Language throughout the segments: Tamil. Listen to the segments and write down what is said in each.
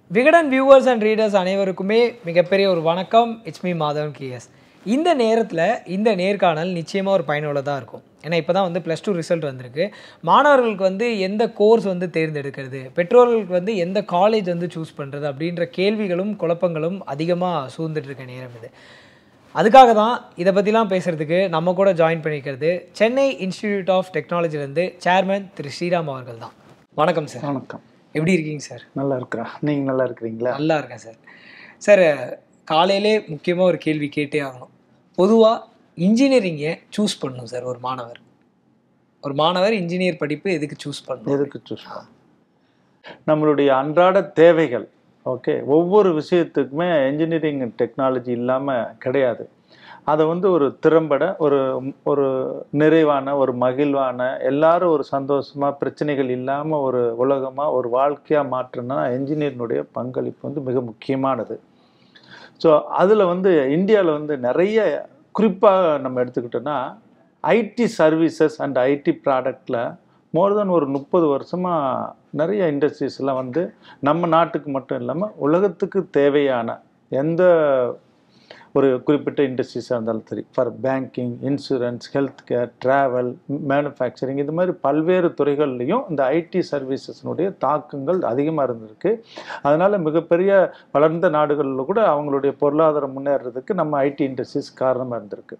விகடன் வியூவர்ஸ் அண்ட் ரீடர்ஸ் அனைவருக்குமே மிகப்பெரிய ஒரு வணக்கம் இட்ஸ் மீ மாதவன் கேஎஸ் இந்த நேரத்தில் இந்த நேர்காணல் நிச்சயமாக ஒரு பயனுள்ளதாக இருக்கும் ஏன்னா இப்போ தான் வந்து ப்ளஸ் டூ ரிசல்ட் வந்திருக்கு மாணவர்களுக்கு வந்து எந்த கோர்ஸ் வந்து தேர்ந்தெடுக்கிறது பெற்றோர்களுக்கு வந்து எந்த காலேஜ் வந்து சூஸ் பண்ணுறது அப்படின்ற கேள்விகளும் குழப்பங்களும் அதிகமாக சூழ்ந்துட்டு இருக்க நேரம் இது அதுக்காக தான் இதை பற்றிலாம் பேசுகிறதுக்கு நம்ம கூட ஜாயின் பண்ணிக்கிறது சென்னை இன்ஸ்டிடியூட் ஆஃப் டெக்னாலஜிலேருந்து சேர்மன் திரு ஸ்ரீராம் அவர்கள் தான் வணக்கம் சார் வணக்கம் எப்படி இருக்கீங்க சார் நல்லா இருக்கிறேன் நீங்க நல்லா இருக்கிறீங்களா நல்லா இருக்கேன் சார் சார் காலையிலே முக்கியமாக ஒரு கேள்வி கேட்டே ஆகணும் பொதுவாக இன்ஜினியரிங்கை சூஸ் பண்ணணும் சார் ஒரு மாணவர் ஒரு மாணவர் இன்ஜினியர் படிப்பு எதுக்கு சூஸ் பண்ணணும் எதுக்கு சூஸ் நம்மளுடைய அன்றாட தேவைகள் ஓகே ஒவ்வொரு விஷயத்துக்குமே இன்ஜினியரிங் டெக்னாலஜி இல்லாமல் கிடையாது அதை வந்து ஒரு திறம்பட ஒரு ஒரு நிறைவான ஒரு மகிழ்வான எல்லாரும் ஒரு சந்தோஷமாக பிரச்சனைகள் இல்லாமல் ஒரு உலகமாக ஒரு வாழ்க்கையாக மாற்றினா என்ஜினியரினுடைய பங்களிப்பு வந்து மிக முக்கியமானது ஸோ அதில் வந்து இந்தியாவில் வந்து நிறைய குறிப்பாக நம்ம எடுத்துக்கிட்டோன்னா ஐடி சர்வீசஸ் அண்ட் ஐடி ப்ராடக்டில் மோர் தென் ஒரு முப்பது வருஷமாக நிறைய இண்டஸ்ட்ரீஸ்லாம் வந்து நம்ம நாட்டுக்கு மட்டும் இல்லாமல் உலகத்துக்கு தேவையான எந்த ஒரு குறிப்பிட்ட இண்டஸ்ட்ரீஸாக இருந்தாலும் சரி for banking insurance health care travel manufacturing இது மாதிரி பல்வேறு துறைகள்லையும் இந்த ஐடி சர்வீசஸ்னுடைய தாக்கங்கள் அதிகமாக இருந்திருக்கு அதனால் மிகப்பெரிய வளர்ந்த நாடுகளில் கூட அவங்களுடைய பொருளாதாரம் முன்னேறதுக்கு நம்ம ஐடி இண்டஸ்ட்ரீஸ் காரணமாக இருந்திருக்கு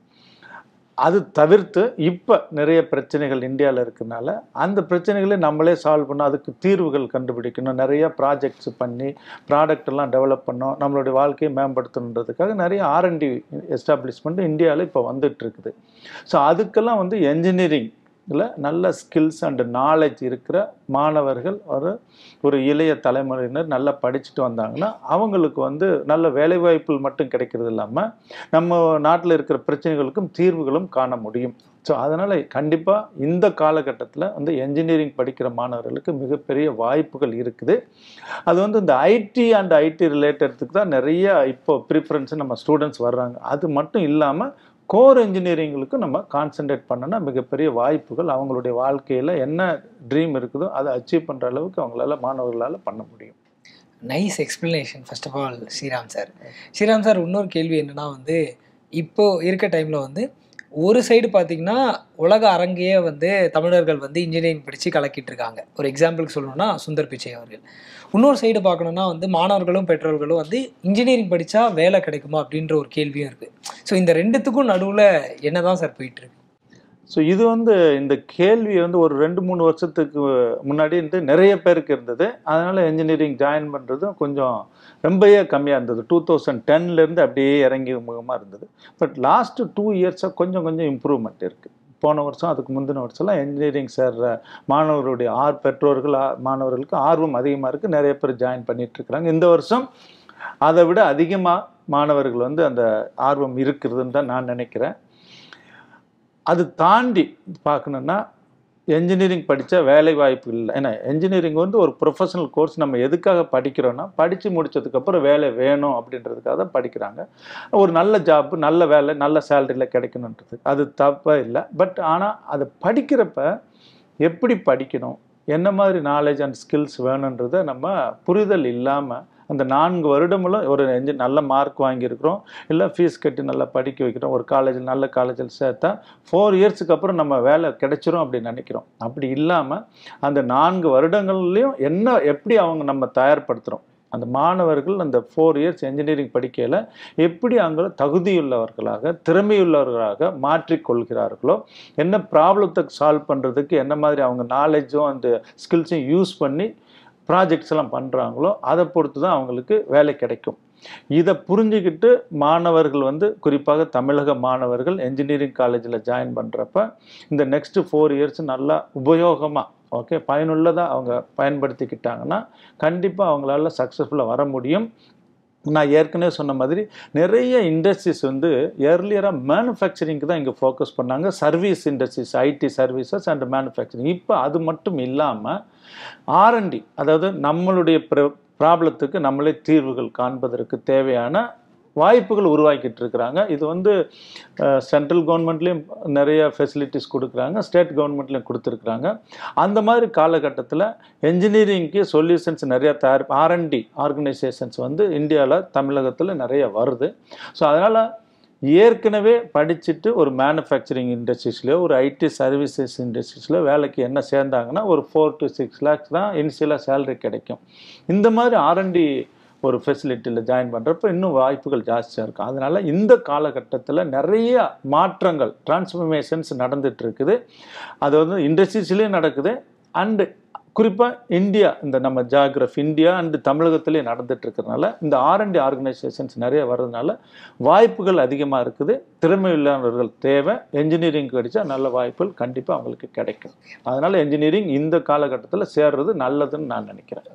அது தவிர்த்து இப்போ நிறைய பிரச்சனைகள் இந்தியாவில் இருக்கனால அந்த பிரச்சனைகளை நம்மளே சால்வ் பண்ணோம் அதுக்கு தீர்வுகள் கண்டுபிடிக்கணும் நிறைய ப்ராஜெக்ட்ஸ் பண்ணி ப்ராடக்ட் எல்லாம் டெவலப் பண்ணோம் நம்மளுடைய வாழ்க்கையை மேம்படுத்தணுன்றதுக்காக நிறைய ஆர்என்டி எஸ்டாப்ளிஷ்மெண்ட் இந்தியாவில் இப்போ வந்துட்டு இருக்குது ஸோ அதுக்கெல்லாம் வந்து என்ஜினியரிங் இதில் நல்ல ஸ்கில்ஸ் அண்ட் நாலேஜ் இருக்கிற மாணவர்கள் ஒரு ஒரு இளைய தலைமுறையினர் நல்லா படிச்சுட்டு வந்தாங்கன்னா அவங்களுக்கு வந்து நல்ல வேலைவாய்ப்புகள் மட்டும் கிடைக்கிறது இல்லாமல் நம்ம நாட்டில் இருக்கிற பிரச்சனைகளுக்கும் தீர்வுகளும் காண முடியும் ஸோ அதனால் கண்டிப்பாக இந்த காலகட்டத்தில் வந்து என்ஜினியரிங் படிக்கிற மாணவர்களுக்கு மிகப்பெரிய வாய்ப்புகள் இருக்குது அது வந்து இந்த ஐடி அண்ட் ஐடி ரிலேட்டடுக்கு தான் நிறைய இப்போ ப்ரிஃபரன்ஸ் நம்ம ஸ்டூடெண்ட்ஸ் வர்றாங்க அது மட்டும் இல்லாமல் கோர் இன்ஜினியரிங்களுக்கு நம்ம கான்சென்ட்ரேட் பண்ணோன்னா மிகப்பெரிய வாய்ப்புகள் அவங்களுடைய வாழ்க்கையில் என்ன ட்ரீம் இருக்குதோ அதை அச்சீவ் பண்ணுற அளவுக்கு அவங்களால மாணவர்களால் பண்ண முடியும் nice explanation first of all Sriram sir Sriram sir இன்னொரு கேள்வி என்னன்னா வந்து இப்போ இருக்க டைமில் வந்து ஒரு சைடு பார்த்தீங்கன்னா உலக அரங்கையே வந்து தமிழர்கள் வந்து இன்ஜினியரிங் படித்து கலக்கிட்டு இருக்காங்க ஒரு எக்ஸாம்பிளுக்கு சொல்லணும்னா சுந்தர் பிச்சை அவர்கள் இன்னொரு சைடு பார்க்கணுன்னா வந்து மாணவர்களும் பெற்றோர்களும் வந்து இன்ஜினியரிங் படித்தா வேலை கிடைக்குமா அப்படின்ற ஒரு கேள்வியும் இருக்குது ஸோ இந்த ரெண்டுத்துக்கும் நடுவில் என்ன தான் சார் போயிட்டுருக்கு ஸோ இது வந்து இந்த கேள்வி வந்து ஒரு ரெண்டு மூணு வருஷத்துக்கு முன்னாடி வந்து நிறைய பேருக்கு இருந்தது அதனால் இன்ஜினியரிங் ஜாயின் பண்ணுறதும் கொஞ்சம் ரொம்பவே கம்மியாக இருந்தது டூ தௌசண்ட் டென்லேருந்து அப்படியே இறங்கி முகமாக இருந்தது பட் லாஸ்ட்டு டூ இயர்ஸாக கொஞ்சம் கொஞ்சம் இம்ப்ரூவ்மெண்ட் இருக்குது போன வருஷம் அதுக்கு முந்தின வருஷம்லாம் இன்ஜினியரிங் சேர்ற மாணவர்களுடைய ஆர் பெற்றோர்கள் ஆ- மாணவர்களுக்கு ஆர்வம் அதிகமாக இருக்குது நிறைய பேர் ஜாயின் பண்ணிட்டு இருக்கிறாங்க இந்த வருஷம் அதை விட அதிகமாக மாணவர்கள் வந்து அந்த ஆர்வம் இருக்கிறதுன்னு தான் நான் நினைக்கிறேன் அது தாண்டி பார்க்கணுன்னா என்ஜினியரிங் படித்தா வேலை வாய்ப்பு இல்லை ஏன்னா என்ஜினியரிங் வந்து ஒரு ப்ரொஃபஷனல் கோர்ஸ் நம்ம எதுக்காக படிக்கிறோன்னா படித்து முடிச்சதுக்கப்புறம் வேலை வேணும் அப்படின்றதுக்காக தான் படிக்கிறாங்க ஒரு நல்ல ஜாப் நல்ல வேலை நல்ல சேலரியில் கிடைக்கணுன்றது அது தப்பாக இல்லை பட் ஆனால் அதை படிக்கிறப்ப எப்படி படிக்கணும் என்ன மாதிரி நாலேஜ் அண்ட் ஸ்கில்ஸ் வேணுன்றதை நம்ம புரிதல் இல்லாமல் அந்த நான்கு வருடமும் ஒரு எஞ்சி நல்ல மார்க் வாங்கியிருக்கிறோம் இல்லை ஃபீஸ் கட்டி நல்லா படிக்க வைக்கிறோம் ஒரு காலேஜில் நல்ல காலேஜில் சேர்த்தா ஃபோர் இயர்ஸுக்கு அப்புறம் நம்ம வேலை கிடைச்சிரும் அப்படின்னு நினைக்கிறோம் அப்படி இல்லாமல் அந்த நான்கு வருடங்கள்லையும் என்ன எப்படி அவங்க நம்ம தயார்படுத்துகிறோம் அந்த மாணவர்கள் அந்த ஃபோர் இயர்ஸ் இன்ஜினியரிங் படிக்கையில் எப்படி அவங்க தகுதியுள்ளவர்களாக திறமையுள்ளவர்களாக மாற்றிக்கொள்கிறார்களோ என்ன ப்ராப்ளத்தை சால்வ் பண்ணுறதுக்கு என்ன மாதிரி அவங்க நாலேஜும் அந்த ஸ்கில்ஸையும் யூஸ் பண்ணி ப்ராஜெக்ட்ஸ் எல்லாம் பண்ணுறாங்களோ அதை பொறுத்து தான் அவங்களுக்கு வேலை கிடைக்கும் இதை புரிஞ்சுக்கிட்டு மாணவர்கள் வந்து குறிப்பாக தமிழக மாணவர்கள் என்ஜினியரிங் காலேஜில் ஜாயின் பண்ணுறப்ப இந்த நெக்ஸ்ட்டு ஃபோர் இயர்ஸ் நல்லா உபயோகமாக ஓகே பயனுள்ளதாக அவங்க பயன்படுத்திக்கிட்டாங்கன்னா கண்டிப்பாக அவங்களால சக்ஸஸ்ஃபுல்லாக வர முடியும் நான் ஏற்கனவே சொன்ன மாதிரி நிறைய இண்டஸ்ட்ரீஸ் வந்து ஏர்லியராக மேனுஃபேக்சரிங்க்கு தான் இங்கே ஃபோக்கஸ் பண்ணாங்க service industries IT services and manufacturing இப்போ அது மட்டும் இல்லாமல் ஆர்என்டி அதாவது நம்மளுடைய ப்ராப்ளத்துக்கு நம்மளே தீர்வுகள் காண்பதற்கு தேவையான வாய்ப்புகள் உருவாக்கிட்டு இருக்கிறாங்க இது வந்து சென்ட்ரல் கவர்மெண்ட்லேயும் நிறைய ஃபெசிலிட்டிஸ் கொடுக்குறாங்க ஸ்டேட் கவர்மெண்ட்லேயும் கொடுத்துருக்குறாங்க அந்த மாதிரி காலகட்டத்தில் என்ஜினியரிங்க்கு சொல்யூஷன்ஸ் நிறைய தயார் ஆர்என்டி ஆர்கனைசேஷன்ஸ் வந்து இந்தியாவில் தமிழகத்தில் நிறைய வருது ஸோ அதனால் ஏற்கனவே படிச்சுட்டு ஒரு மேனுஃபேக்சரிங் இண்டஸ்ட்ரீஸ்லையோ ஒரு ஐடி சர்வீசஸ் இண்டஸ்ட்ரீஸில் வேலைக்கு என்ன சேர்ந்தாங்கன்னா ஒரு ஃபோர் டு சிக்ஸ் லேக்ஸ் தான் இனிஷியலாக சேலரி கிடைக்கும் இந்த மாதிரி ஆர்என்டி ஒரு ஃபெசிலிட்டியில் ஜாயின் பண்ணுறப்ப இன்னும் வாய்ப்புகள் ஜாஸ்தியாக இருக்கும் அதனால் இந்த காலகட்டத்தில் நிறைய மாற்றங்கள் டிரான்ஸ்ஃபர்மேஷன்ஸ் நடந்துட்டு இருக்குது அது வந்து இண்டஸ்ட்ரீஸ்லேயும் நடக்குது அண்டு குறிப்பாக இந்தியா இந்த நம்ம ஜாகிரஃபி இந்தியா அண்டு தமிழகத்திலே நடந்துட்டு இருக்கிறதுனால இந்த ஆர்என்டி ஆர்கனைசேஷன்ஸ் நிறைய வர்றதுனால வாய்ப்புகள் அதிகமாக இருக்குது திறமையுள்ளவர்கள் தேவை என்ஜினியரிங் கிடைச்சா நல்ல வாய்ப்புகள் கண்டிப்பாக அவங்களுக்கு கிடைக்கும் அதனால் என்ஜினியரிங் இந்த காலகட்டத்தில் சேர்றது நல்லதுன்னு நான் நினைக்கிறேன்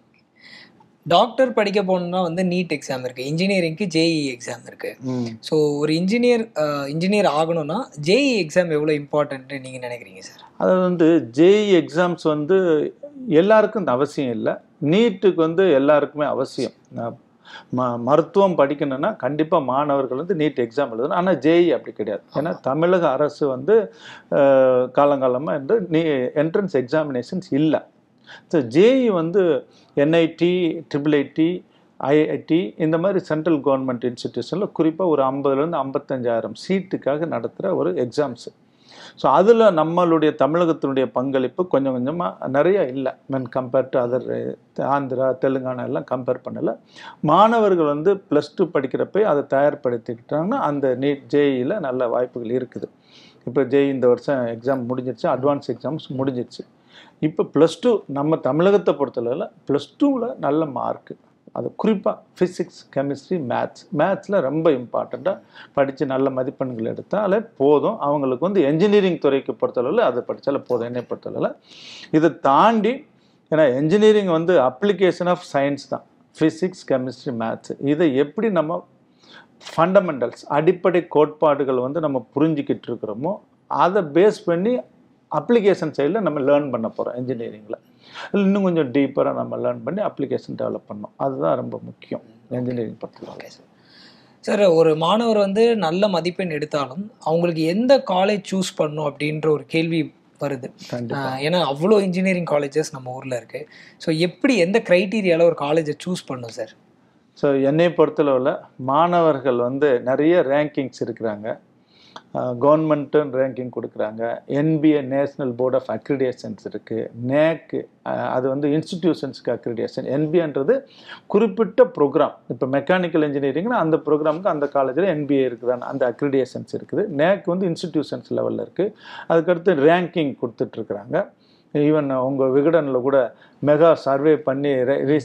டாக்டர் படிக்க போகணும்னா வந்து நீட் எக்ஸாம் இருக்குது இன்ஜினியரிங்க்கு ஜேஇ எக்ஸாம் இருக்குது ஸோ ஒரு இன்ஜினியர் இன்ஜினியர் ஆகணும்னா ஜேஇ எக்ஸாம் எவ்வளோ இம்பார்ட்டன்ட்டு நீங்கள் நினைக்கிறீங்க சார் அது வந்து ஜேஇ எக்ஸாம்ஸ் வந்து எல்லாருக்கும் இந்த அவசியம் இல்லை நீட்டுக்கு வந்து எல்லாருக்குமே அவசியம் நான் ம மருத்துவம் படிக்கணும்னா கண்டிப்பாக மாணவர்கள் வந்து நீட் எக்ஸாம் எழுதணும் ஆனால் ஜேஇ அப்படி கிடையாது ஏன்னா தமிழக அரசு வந்து அஹ், காலங்காலமாக வந்து நீ என்ட்ரன்ஸ் எக்ஸாமினேஷன்ஸ் இல்லை ஸோ ஜேஇ வந்து என்ஐடி ட்ரிபிள் ஐடி ஐஐடி இந்த மாதிரி சென்ட்ரல் கவர்மெண்ட் இன்ஸ்டிடியூஷனில் குறிப்பாக ஒரு ஐம்பதுலேருந்து ஐம்பத்தஞ்சாயிரம் சீட்டுக்காக நடத்துகிற ஒரு எக்ஸாம்ஸு ஸோ அதில் நம்மளுடைய தமிழகத்தினுடைய பங்களிப்பு கொஞ்சம் கொஞ்சமாக நிறைய இல்லை men compared to other Andhra Telangana எல்லாம் கம்பேர் பண்ணலை மாணவர்கள் வந்து ப்ளஸ் டூ படிக்கிறப்ப அதை தயார்படுத்திக்கிட்டாங்கன்னா அந்த நீட் ஜேஇயில் நல்ல வாய்ப்புகள் இருக்குது இப்போ ஜேஇ இந்த வருஷம் எக்ஸாம் முடிஞ்சிருச்சு அட்வான்ஸ் எக்ஸாம்ஸ் முடிஞ்சிருச்சு இப்போ ப்ளஸ் டூ நம்ம தமிழகத்தை பொறுத்தளவில் ப்ளஸ் டூவில் நல்ல மார்க்கு அது குறிப்பாக ஃபிசிக்ஸ் கெமிஸ்ட்ரி மேத்ஸ் மேத்ஸில் ரொம்ப இம்பார்ட்டண்ட்டாக படித்து நல்ல மதிப்பெண்கள் எடுத்தாலே போதும் அவங்களுக்கு வந்து என்ஜினியரிங் துறைக்கு பொறுத்தளவில் அதை படித்தாலே போதும் என்னை பொறுத்தளவில் இதை தாண்டி ஏன்னா என்ஜினியரிங் வந்து அப்ளிகேஷன் ஆஃப் சயின்ஸ் தான் ஃபிசிக்ஸ் கெமிஸ்ட்ரி மேத்ஸ் இதை எப்படி நம்ம ஃபண்டமெண்டல்ஸ் அடிப்படை கோட்பாடுகள் வந்து நம்ம புரிஞ்சிக்கிட்டு இருக்கிறோமோ அதை பேஸ் பண்ணி அப்ளிகேஷன் சைடில் நம்ம லேர்ன் பண்ண போகிறோம் இன்ஜினியரிங்கில் இன்னும் கொஞ்சம் டீப்பராக நம்ம லேர்ன் பண்ணி அப்ளிகேஷன் டெவலப் பண்ணோம் அதுதான் ரொம்ப முக்கியம் இன்ஜினியரிங் பொறுத்தவரை ஓகே சார் சார் ஒரு மாணவர் வந்து நல்ல மதிப்பெண் எடுத்தாலும் அவங்களுக்கு எந்த காலேஜ் சூஸ் பண்ணும் அப்படின்ற ஒரு கேள்வி வருது கண்டிப்பா. ஆஹ் ஏன்னா அவ்வளோ இன்ஜினியரிங் காலேஜஸ் நம்ம ஊரில் இருக்குது ஸோ எப்படி எந்த க்ரைட்டீரியாவில் ஒரு காலேஜை சூஸ் பண்ணும் சார் ஸோ என்னை பொறுத்தளவில் மாணவர்கள் வந்து நிறைய ரேங்கிங்ஸ் இருக்கிறாங்க கவர்மெண்ட்டும் ரேங்கிங் கொடுக்குறாங்க NBA national board of accreditations இருக்குது நேக் அது வந்து இன்ஸ்டிடியூஷன்ஸ்க்கு அக்ரிடேஷன் என்பிஏன்றது குறிப்பிட்ட ப்ரோக்ராம் இப்போ மெக்கானிக்கல் இன்ஜினியரிங்னா அந்த ப்ரோக்ராமுக்கு அந்த காலேஜில் என்பிஏ இருக்குதான்னு அந்த அக்ரிடேஷன்ஸ் இருக்குது நேக் வந்து இன்ஸ்டிடியூஷன்ஸ் லெவலில் இருக்குது அதுக்கடுத்து ரேங்கிங் கொடுத்துட்ருக்குறாங்க ஈவன் உங்கள் விகடனில் கூட மெகா சர்வே பண்ணி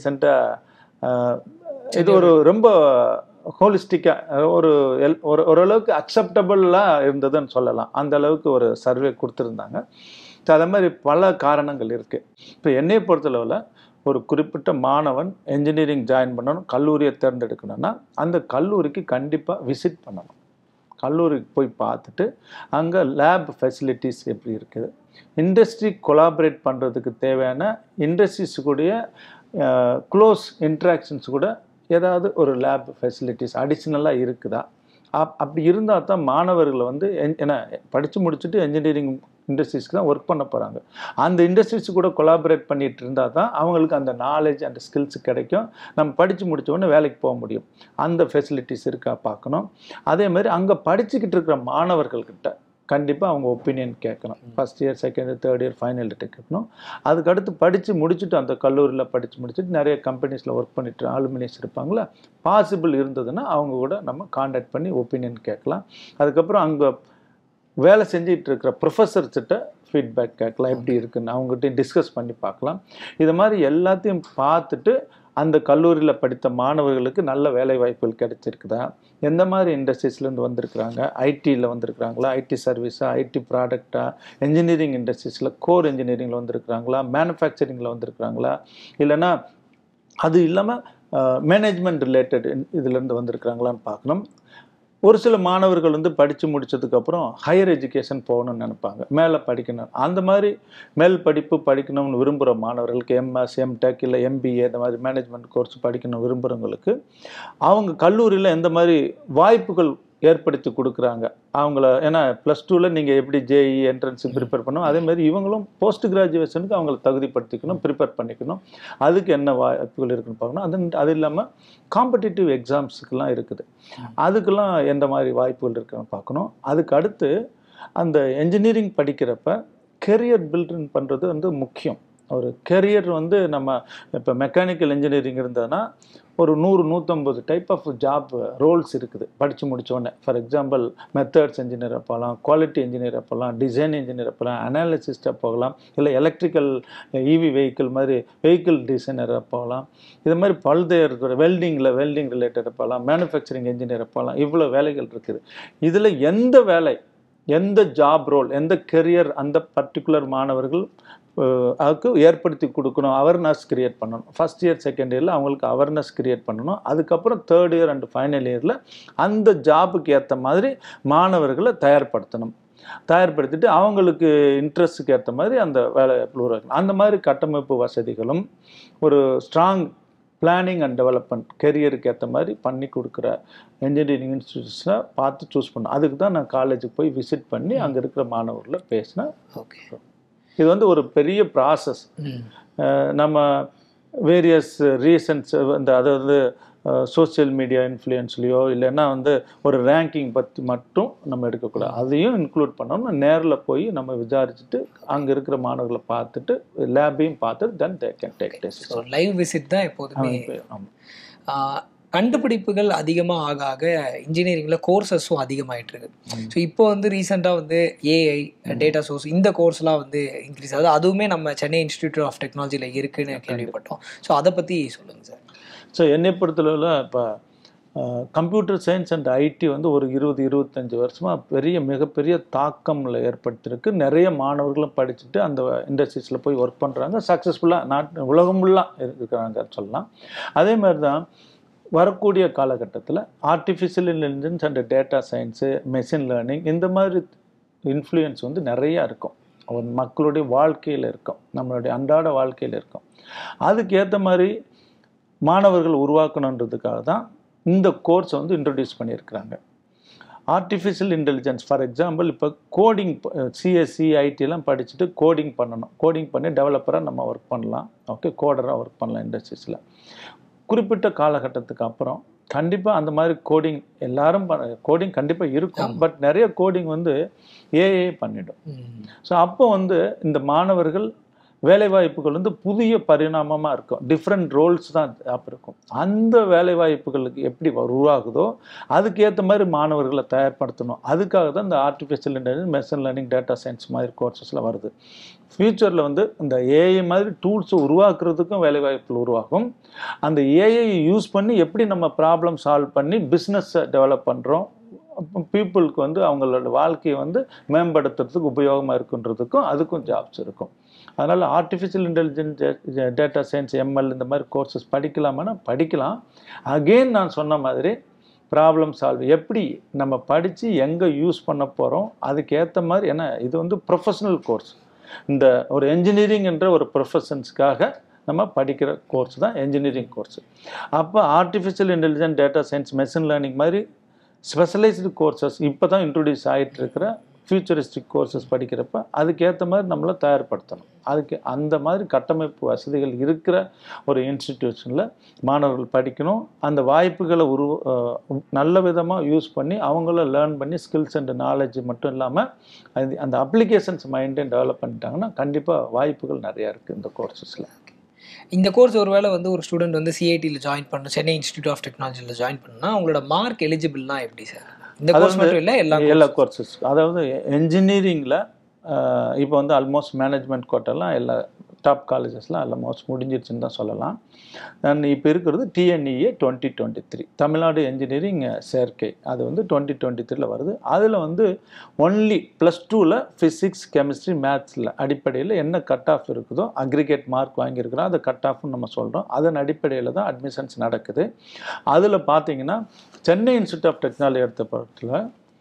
ரீசெண்டாக இது ஒரு ரொம்ப ஹோலிஸ்டிக்காக ஒரு எல் ஒரு ஓரளவுக்கு அக்செப்டபுளாக இருந்ததுன்னு சொல்லலாம் அந்த அளவுக்கு ஒரு சர்வே கொடுத்துருந்தாங்க ஸோ அதே மாதிரி பல காரணங்கள் இருக்குது இப்போ என்னையை பொறுத்தளவில் ஒரு குறிப்பிட்ட மாணவன் என்ஜினியரிங் ஜாயின் பண்ணணும் கல்லூரியை தேர்ந்தெடுக்கணும்னா அந்த கல்லூரிக்கு கண்டிப்பாக விசிட் பண்ணணும் கல்லூரிக்கு போய் பார்த்துட்டு அங்கே லேப் ஃபெசிலிட்டிஸ் எப்படி இருக்குது இண்டஸ்ட்ரி கொலாபரேட் பண்ணுறதுக்கு தேவையான இண்டஸ்ட்ரீஸ் கூடிய க்ளோஸ் இன்ட்ராக்ஷன்ஸ் கூட ஏதாவது ஒரு லேப் ஃபெசிலிட்டிஸ் அடிஷ்னலாக இருக்குதா அப் அப்படி இருந்தால் தான் மாணவர்கள் வந்து என்- ஏன்னா படித்து முடிச்சுட்டு என்ஜினியரிங் இண்டஸ்ட்ரீஸ்க்கு தான் ஒர்க் பண்ண போகிறாங்க அந்த இண்டஸ்ட்ரீஸ் கூட கொலாபரேட் பண்ணிட்டு இருந்தால் தான் அவங்களுக்கு அந்த நாலேஜ் அந்த ஸ்கில்ஸ் கிடைக்கும் நம்ம படித்து முடிச்ச உடனே வேலைக்கு போக முடியும் அந்த ஃபெசிலிட்டிஸ் இருக்கா பார்க்கணும் அதே மாதிரி அங்கே படிச்சுக்கிட்டு இருக்கிற மாணவர்கள்கிட்ட கண்டிப்பாக அவங்க ஒப்பீனியன் கேட்கணும் first year second year third year final year கேட்கணும் அதுக்கடுத்து படித்து முடிச்சுட்டு அந்த கல்லூரியில் படித்து முடிச்சுட்டு நிறைய கம்பெனிஸில் ஒர்க் பண்ணிட்டு ஆலுமினிஸ் இருப்பாங்களா பாசிபிள் இருந்ததுன்னா அவங்க கூட நம்ம காண்டாக்ட் பண்ணி ஒப்பீனியன் கேட்கலாம் அதுக்கப்புறம் அங்கே வேலை செஞ்சிட்டு இருக்கிற ப்ரொஃபஸர்ஸ்கிட்ட ஃபீட்பேக் கேட்கலாம் எப்படி இருக்குன்னு அவங்ககிட்ட டிஸ்கஸ் பண்ணி பார்க்கலாம் இது மாதிரி எல்லாத்தையும் பார்த்துட்டு அந்த கல்லூரியில் படித்த மாணவர்களுக்கு நல்ல வேலை வாய்ப்புகள் கிடைச்சிருக்குதா எந்த மாதிரி இண்டஸ்ட்ரீஸ்லேருந்து வந்திருக்கிறாங்க ஐடியில் வந்திருக்கிறாங்களா ஐடி சர்வீஸா ஐடி ப்ராடக்டா என்ஜினியரிங் இண்டஸ்ட்ரீஸில் கோர் இன்ஜினியரிங்கில் வந்திருக்கிறாங்களா மேனுஃபேக்சரிங்கில் வந்திருக்கிறாங்களா இல்லைன்னா அது இல்லாமல் மேனேஜ்மெண்ட் ரிலேட்டட் இதுலேருந்து வந்திருக்கிறாங்களான்னு பார்க்கணும் ஒரு சில மாணவர்கள் வந்து படித்து முடிச்சதுக்கப்புறம் ஹையர் எஜுகேஷன் போகணும்னு நினைப்பாங்க மேலே படிக்கணும் அந்த மாதிரி மேல் படிப்பு படிக்கணும்னு விரும்புகிற மாணவர்களுக்கு எம்எஸ் எம்டெக் இல்லை எம்பிஏ இந்த மாதிரி மேனேஜ்மெண்ட் கோர்ஸ் படிக்கணும் விரும்புகிறவங்களுக்கு அவங்க கல்லூரியில் எந்த மாதிரி வாய்ப்புகள் ஏற்படுத்தி கொடுக்குறாங்க அவங்கள ஏன்னா ப்ளஸ் டூவில் நீங்கள் எப்படி ஜேஇ என்ட்ரன்ஸ் ப்ரிப்பேர் பண்ணணும் அதே மாதிரி இவங்களும் போஸ்ட் கிராஜுவேஷனுக்கு அவங்கள தகுதிப்படுத்திக்கணும் ப்ரிப்பேர் பண்ணிக்கணும் அதுக்கு என்ன வாய்ப்புகள் இருக்குன்னு பார்க்கணும் அது அது இல்லாமல் காம்படிட்டிவ் எக்ஸாம்ஸுக்கெல்லாம் இருக்குது அதுக்கெல்லாம் எந்த மாதிரி வாய்ப்புகள் இருக்குன்னு பார்க்கணும் அதுக்கு அடுத்து அந்த என்ஜினியரிங் படிக்கிறப்ப கெரியர் பில்டிங் பண்ணுறது வந்து முக்கியம் ஒரு கெரியர் வந்து நம்ம இப்போ மெக்கானிக்கல் இன்ஜினியரிங் இருந்ததுன்னா ஒரு நூறு நூற்றம்பது டைப் ஆஃப் ஜாப் ரோல்ஸ் இருக்குது படித்து முடித்தோடனே ஃபார் எக்ஸாம்பிள் மெத்தட்ஸ் இன்ஜினியராக போகலாம் குவாலிட்டி இன்ஜினியராக போகலாம் டிசைன் இன்ஜினியராக போகலாம் அனாலிசிஸ்டாக போகலாம் இல்லை எலக்ட்ரிக்கல் இவி வெஹிக்கிள் மாதிரி வெஹிக்கிள் டிசைனராக போகலாம் இது மாதிரி பல்வேறு வெல்டிங்கில் வெல்டிங் ரிலேட்டடாக போகலாம் மேனுஃபேக்சரிங் இன்ஜினியராக போகலாம் இவ்வளோ வேலைகள் இருக்குது இதில் எந்த வேலை எந்த ஜாப் ரோல் எந்த கெரியர் அந்த பர்டிகுலர் மாணவர்கள் அஹ், அதுக்கு ஏற்படுத்தி கொடுக்கணும் அவேர்னஸ் கிரியேட் பண்ணணும் ஃபஸ்ட் இயர் செகண்ட் இயரில் அவங்களுக்கு அவேர்னஸ் கிரியேட் பண்ணணும் அதுக்கப்புறம் தேர்ட் இயர் அண்ட் ஃபைனல் இயரில் அந்த ஜாபுக்கு ஏற்ற மாதிரி மாணவர்களை தயார்படுத்தணும் தயார்படுத்திட்டு அவங்களுக்கு இன்ட்ரெஸ்ட்டுக்கு ஏற்ற மாதிரி அந்த வேலை உருவாக்கணும் அந்த மாதிரி கட்டமைப்பு வசதிகளும் ஒரு ஸ்ட்ராங் பிளானிங் அண்ட் டெவலப்மெண்ட் கெரியருக்கு ஏற்ற மாதிரி பண்ணி கொடுக்குற இன்ஜினியரிங் இன்ஸ்டியூட்ஸை பார்த்து சூஸ் பண்ணணும் அதுக்கு தான் நான் காலேஜுக்கு போய் விசிட் பண்ணி அங்கே இருக்கிற மாணவர்களை பேசினேன் ஓகே இது வந்து ஒரு பெரிய ப்ராசஸ் நம்ம வேரியஸ் ரீசன்ஸ் இந்த அதாவது சோஷியல் மீடியா இன்ஃப்ளூயன்ஸ்லையோ இல்லைன்னா வந்து ஒரு ரேங்கிங் பற்றி மட்டும் நம்ம எடுக்கக்கூடாது அதையும் இன்க்ளூட் பண்ணணும் நேரில் போய் நம்ம விசாரிச்சுட்டு அங்கே இருக்கிற மாணவர்களை பார்த்துட்டு லேபையும் பார்த்துட்டு then they can take test so live visit தான் எப்போதுமே ஆமாம் ஆஹ், கண்டுபிடிப்புகள் அதிகமாக ஆக ஆக இன்ஜினியரிங்கில் கோர்சஸும் அதிகமாயிட்டு இருக்கு ஸோ இப்போ வந்து ரீசெண்டாக வந்து ஏஐ டேட்டா சோர்ஸ் இந்த கோர்ஸ்லாம் வந்து இன்க்ரீஸ் ஆகுது அதுவுமே நம்ம சென்னை இன்ஸ்டிடியூட் ஆஃப் டெக்னாலஜியில் இருக்குன்னு கேள்விப்பட்டோம் ஸோ அதை பற்றி சொல்லுங்கள் சார் ஸோ என்னை பொறுத்தளவில் இப்போ கம்ப்யூட்டர் சயின்ஸ் அண்ட் ஐடி வந்து ஒரு இருபது இருபத்தஞ்சி வருஷமாக பெரிய மிகப்பெரிய தாக்கம்ல ஏற்படுத்தியிருக்கு நிறைய மாணவர்களும் படிச்சுட்டு அந்த இண்டஸ்ட்ரீஸில் போய் ஒர்க் பண்ணுறாங்க சக்ஸஸ்ஃபுல்லாக நாட் உலகம் ஃபுல்லாக இருக்கிறாங்க சொல்லலாம் அதே மாதிரி தான் வரக்கூடிய காலகட்டத்தில் artificial intelligence and data science machine learning இந்த மாதிரி இன்ஃப்ளூயன்ஸ் வந்து நிறையா இருக்கும் ஒரு மக்களுடைய வாழ்க்கையில் இருக்கும் நம்மளுடைய அன்றாட வாழ்க்கையில் இருக்கும் அதுக்கு ஏற்ற மாதிரி மாணவர்கள் உருவாக்கணுன்றதுக்காக தான் இந்த கோர்ஸை வந்து இன்ட்ரடியூஸ் பண்ணியிருக்கிறாங்க ஆர்டிஃபிஷியல் இன்டெலிஜென்ஸ் ஃபார் எக்ஸாம்பிள் இப்போ கோடிங் சிஎஸ்சி ஐடிலாம் படிச்சுட்டு கோடிங் பண்ணணும் கோடிங் பண்ணி டெவலப்பராக நம்ம ஒர்க் பண்ணலாம் ஓகே கோடராக ஒர்க் பண்ணலாம் இண்டஸ்ட்ரீஸில் குறிப்பிட்ட காலகட்டத்துக்கு அப்புறம் கண்டிப்பாக அந்த மாதிரி கோடிங் எல்லாரும் கோடிங் கண்டிப்பாக இருக்கும் பட் நிறைய கோடிங் வந்து ஏஏ பண்ணிடும் ஸோ அப்போ வந்து இந்த மாணவர்கள் வேலைவாய்ப்புகள் வந்து புதிய பரிணாமமாக இருக்கும் டிஃப்ரெண்ட் ரோல்ஸ் தான் அப்போ இருக்கும் அந்த வேலைவாய்ப்புகளுக்கு எப்படி உருவாகுதோ அதுக்கேற்ற மாதிரி மாணவர்களை தயார்படுத்தணும் அதுக்காக தான் இந்த artificial intelligence machine learning data science மாதிரி கோர்சஸ்லாம் வருது ஃப்யூச்சரில் வந்து இந்த ஏஐ மாதிரி டூல்ஸை உருவாக்குறதுக்கும் வேலைவாய்ப்புகள் உருவாகும் அந்த ஏஐ யூஸ் பண்ணி எப்படி நம்ம ப்ராப்ளம் சால்வ் பண்ணி பிஸ்னஸை டெவலப் பண்ணுறோம் பீப்புளுக்கு வந்து அவங்களோட வாழ்க்கையை வந்து மேம்படுத்துறதுக்கு உபயோகமாக இருக்குன்றதுக்கும் அதுக்கும் ஜாப்ஸ் இருக்கும் அதனால் artificial intelligence data science ML இந்த மாதிரி கோர்சஸ் படிக்கலாமான்னா படிக்கலாம் அகெயின் நான் சொன்ன மாதிரி ப்ராப்ளம் சால்வ் எப்படி நம்ம படித்து எங்கே யூஸ் பண்ண போகிறோம் அதுக்கேற்ற மாதிரி ஏன்னா இது வந்து ப்ரொஃபஷனல் கோர்ஸ் இந்த ஒரு என்ஜினியரிங் என்ற ஒரு ப்ரொஃபஷன்ஸ்க்காக நம்ம படிக்கிற கோர்ஸ் தான் என்ஜினியரிங் கோர்ஸ் அப்போ artificial intelligent data science machine learning மாதிரி ஸ்பெஷலைஸ்டு கோர்சஸ் இப்போ தான் இன்ட்ரடியூஸ் ஆகிட்டு இருக்கிற ஃபியூச்சரிஸ்டிக் கோர்சஸ் படிக்கிறப்ப அதுக்கேற்ற மாதிரி நம்மளை தயார்படுத்தணும் அதுக்கு அந்த மாதிரி கட்டமைப்பு வசதிகள் இருக்கிற ஒரு இன்ஸ்டிடியூஷனில் மாணவர்கள் படிக்கணும் அந்த வாய்ப்புகளை உரு அஹ் நல்ல விதமாக யூஸ் பண்ணி அவங்கள லேர்ன் பண்ணி ஸ்கில்ஸ் அண்ட் நாலேஜ் மட்டும் இல்லாமல் அது அந்த அப்ளிகேஷன்ஸ் மைண்டையும் டெவலப் பண்ணிட்டாங்கன்னா கண்டிப்பாக வாய்ப்புகள் நிறையா இருக்குது இந்த கோர்சஸில் இந்த கோர்ஸ் ஒருவேளை வந்து ஒரு ஸ்டூடெண்ட் வந்து சிஐடியில் ஜாயின் பண்ணணும் சென்னை இன்ஸ்டியூட் ஆஃப் டெக்னாலஜியில் ஜாயின் பண்ணா அவங்களோட மார்க் எலிஜிபிள்னா எப்படி சார் இந்த கோர்ஸ் மட்டும் இல்லை எல்லா எல்லா கோர்சஸ் அதாவது என்ஜினியரிங்கில் இப்போ வந்து ஆல்மோஸ்ட் மேனேஜ்மெண்ட் கோட்டெல்லாம் எல்லா டாப் காலேஜஸ்லாம் ஆல்மோஸ்ட் முடிஞ்சிருச்சுன்னு தான் சொல்லலாம் அண்ட் இப்போ இருக்கிறது TNEA twenty twenty three Tamil Nadu engineering சேர்க்கை அது வந்து டுவெண்ட்டி டுவெண்ட்டி த்ரீல வருது அதில் வந்து ஒன்லி ப்ளஸ் டூவில் ஃபிசிக்ஸ் கெமிஸ்ட்ரி மேத்ஸில் அடிப்படையில் என்ன கட் ஆஃப் இருக்குதோ அக்ரிகேட் மார்க் வாங்கியிருக்கிறோம் அது கட் ஆஃப்னு நம்ம சொல்கிறோம் அதன் அடிப்படையில் தான் அட்மிஷன்ஸ் நடக்குது அதில் பார்த்தீங்கன்னா சென்னை இன்ஸ்டியூட் ஆஃப் டெக்னாலஜி எடுத்த பட்சத்தில்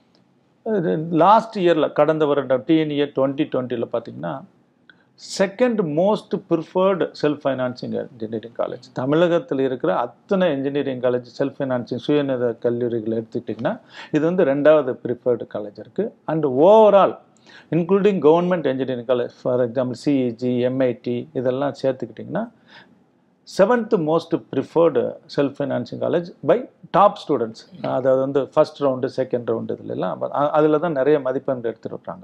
லாஸ்ட் இயரில் கடந்த வருடம் டிஎன்இஏ டுவெண்ட்டி டுவெண்ட்டியில் பார்த்தீங்கன்னா second most preferred self financing engineering college தமிழகத்தில் இருக்கிற அத்தனை இன்ஜினியரிங் காலேஜ் செல்ஃப் ஃபைனான்சிங் சுயநித கல்லூரிகள் எடுத்துக்கிட்டிங்கன்னா இது வந்து ரெண்டாவது ப்ரிஃபர்டு காலேஜ் இருக்குது and overall including government engineering college for example CEG MIT இதெல்லாம் சேர்த்துக்கிட்டிங்கன்னா seventh most preferred self financing college by top students அதாவது வந்து ஃபஸ்ட் ரவுண்டு செகண்ட் ரவுண்டு இதுலலாம் அதில் தான் நிறைய மதிப்பெண்கள் எடுத்துருக்காங்க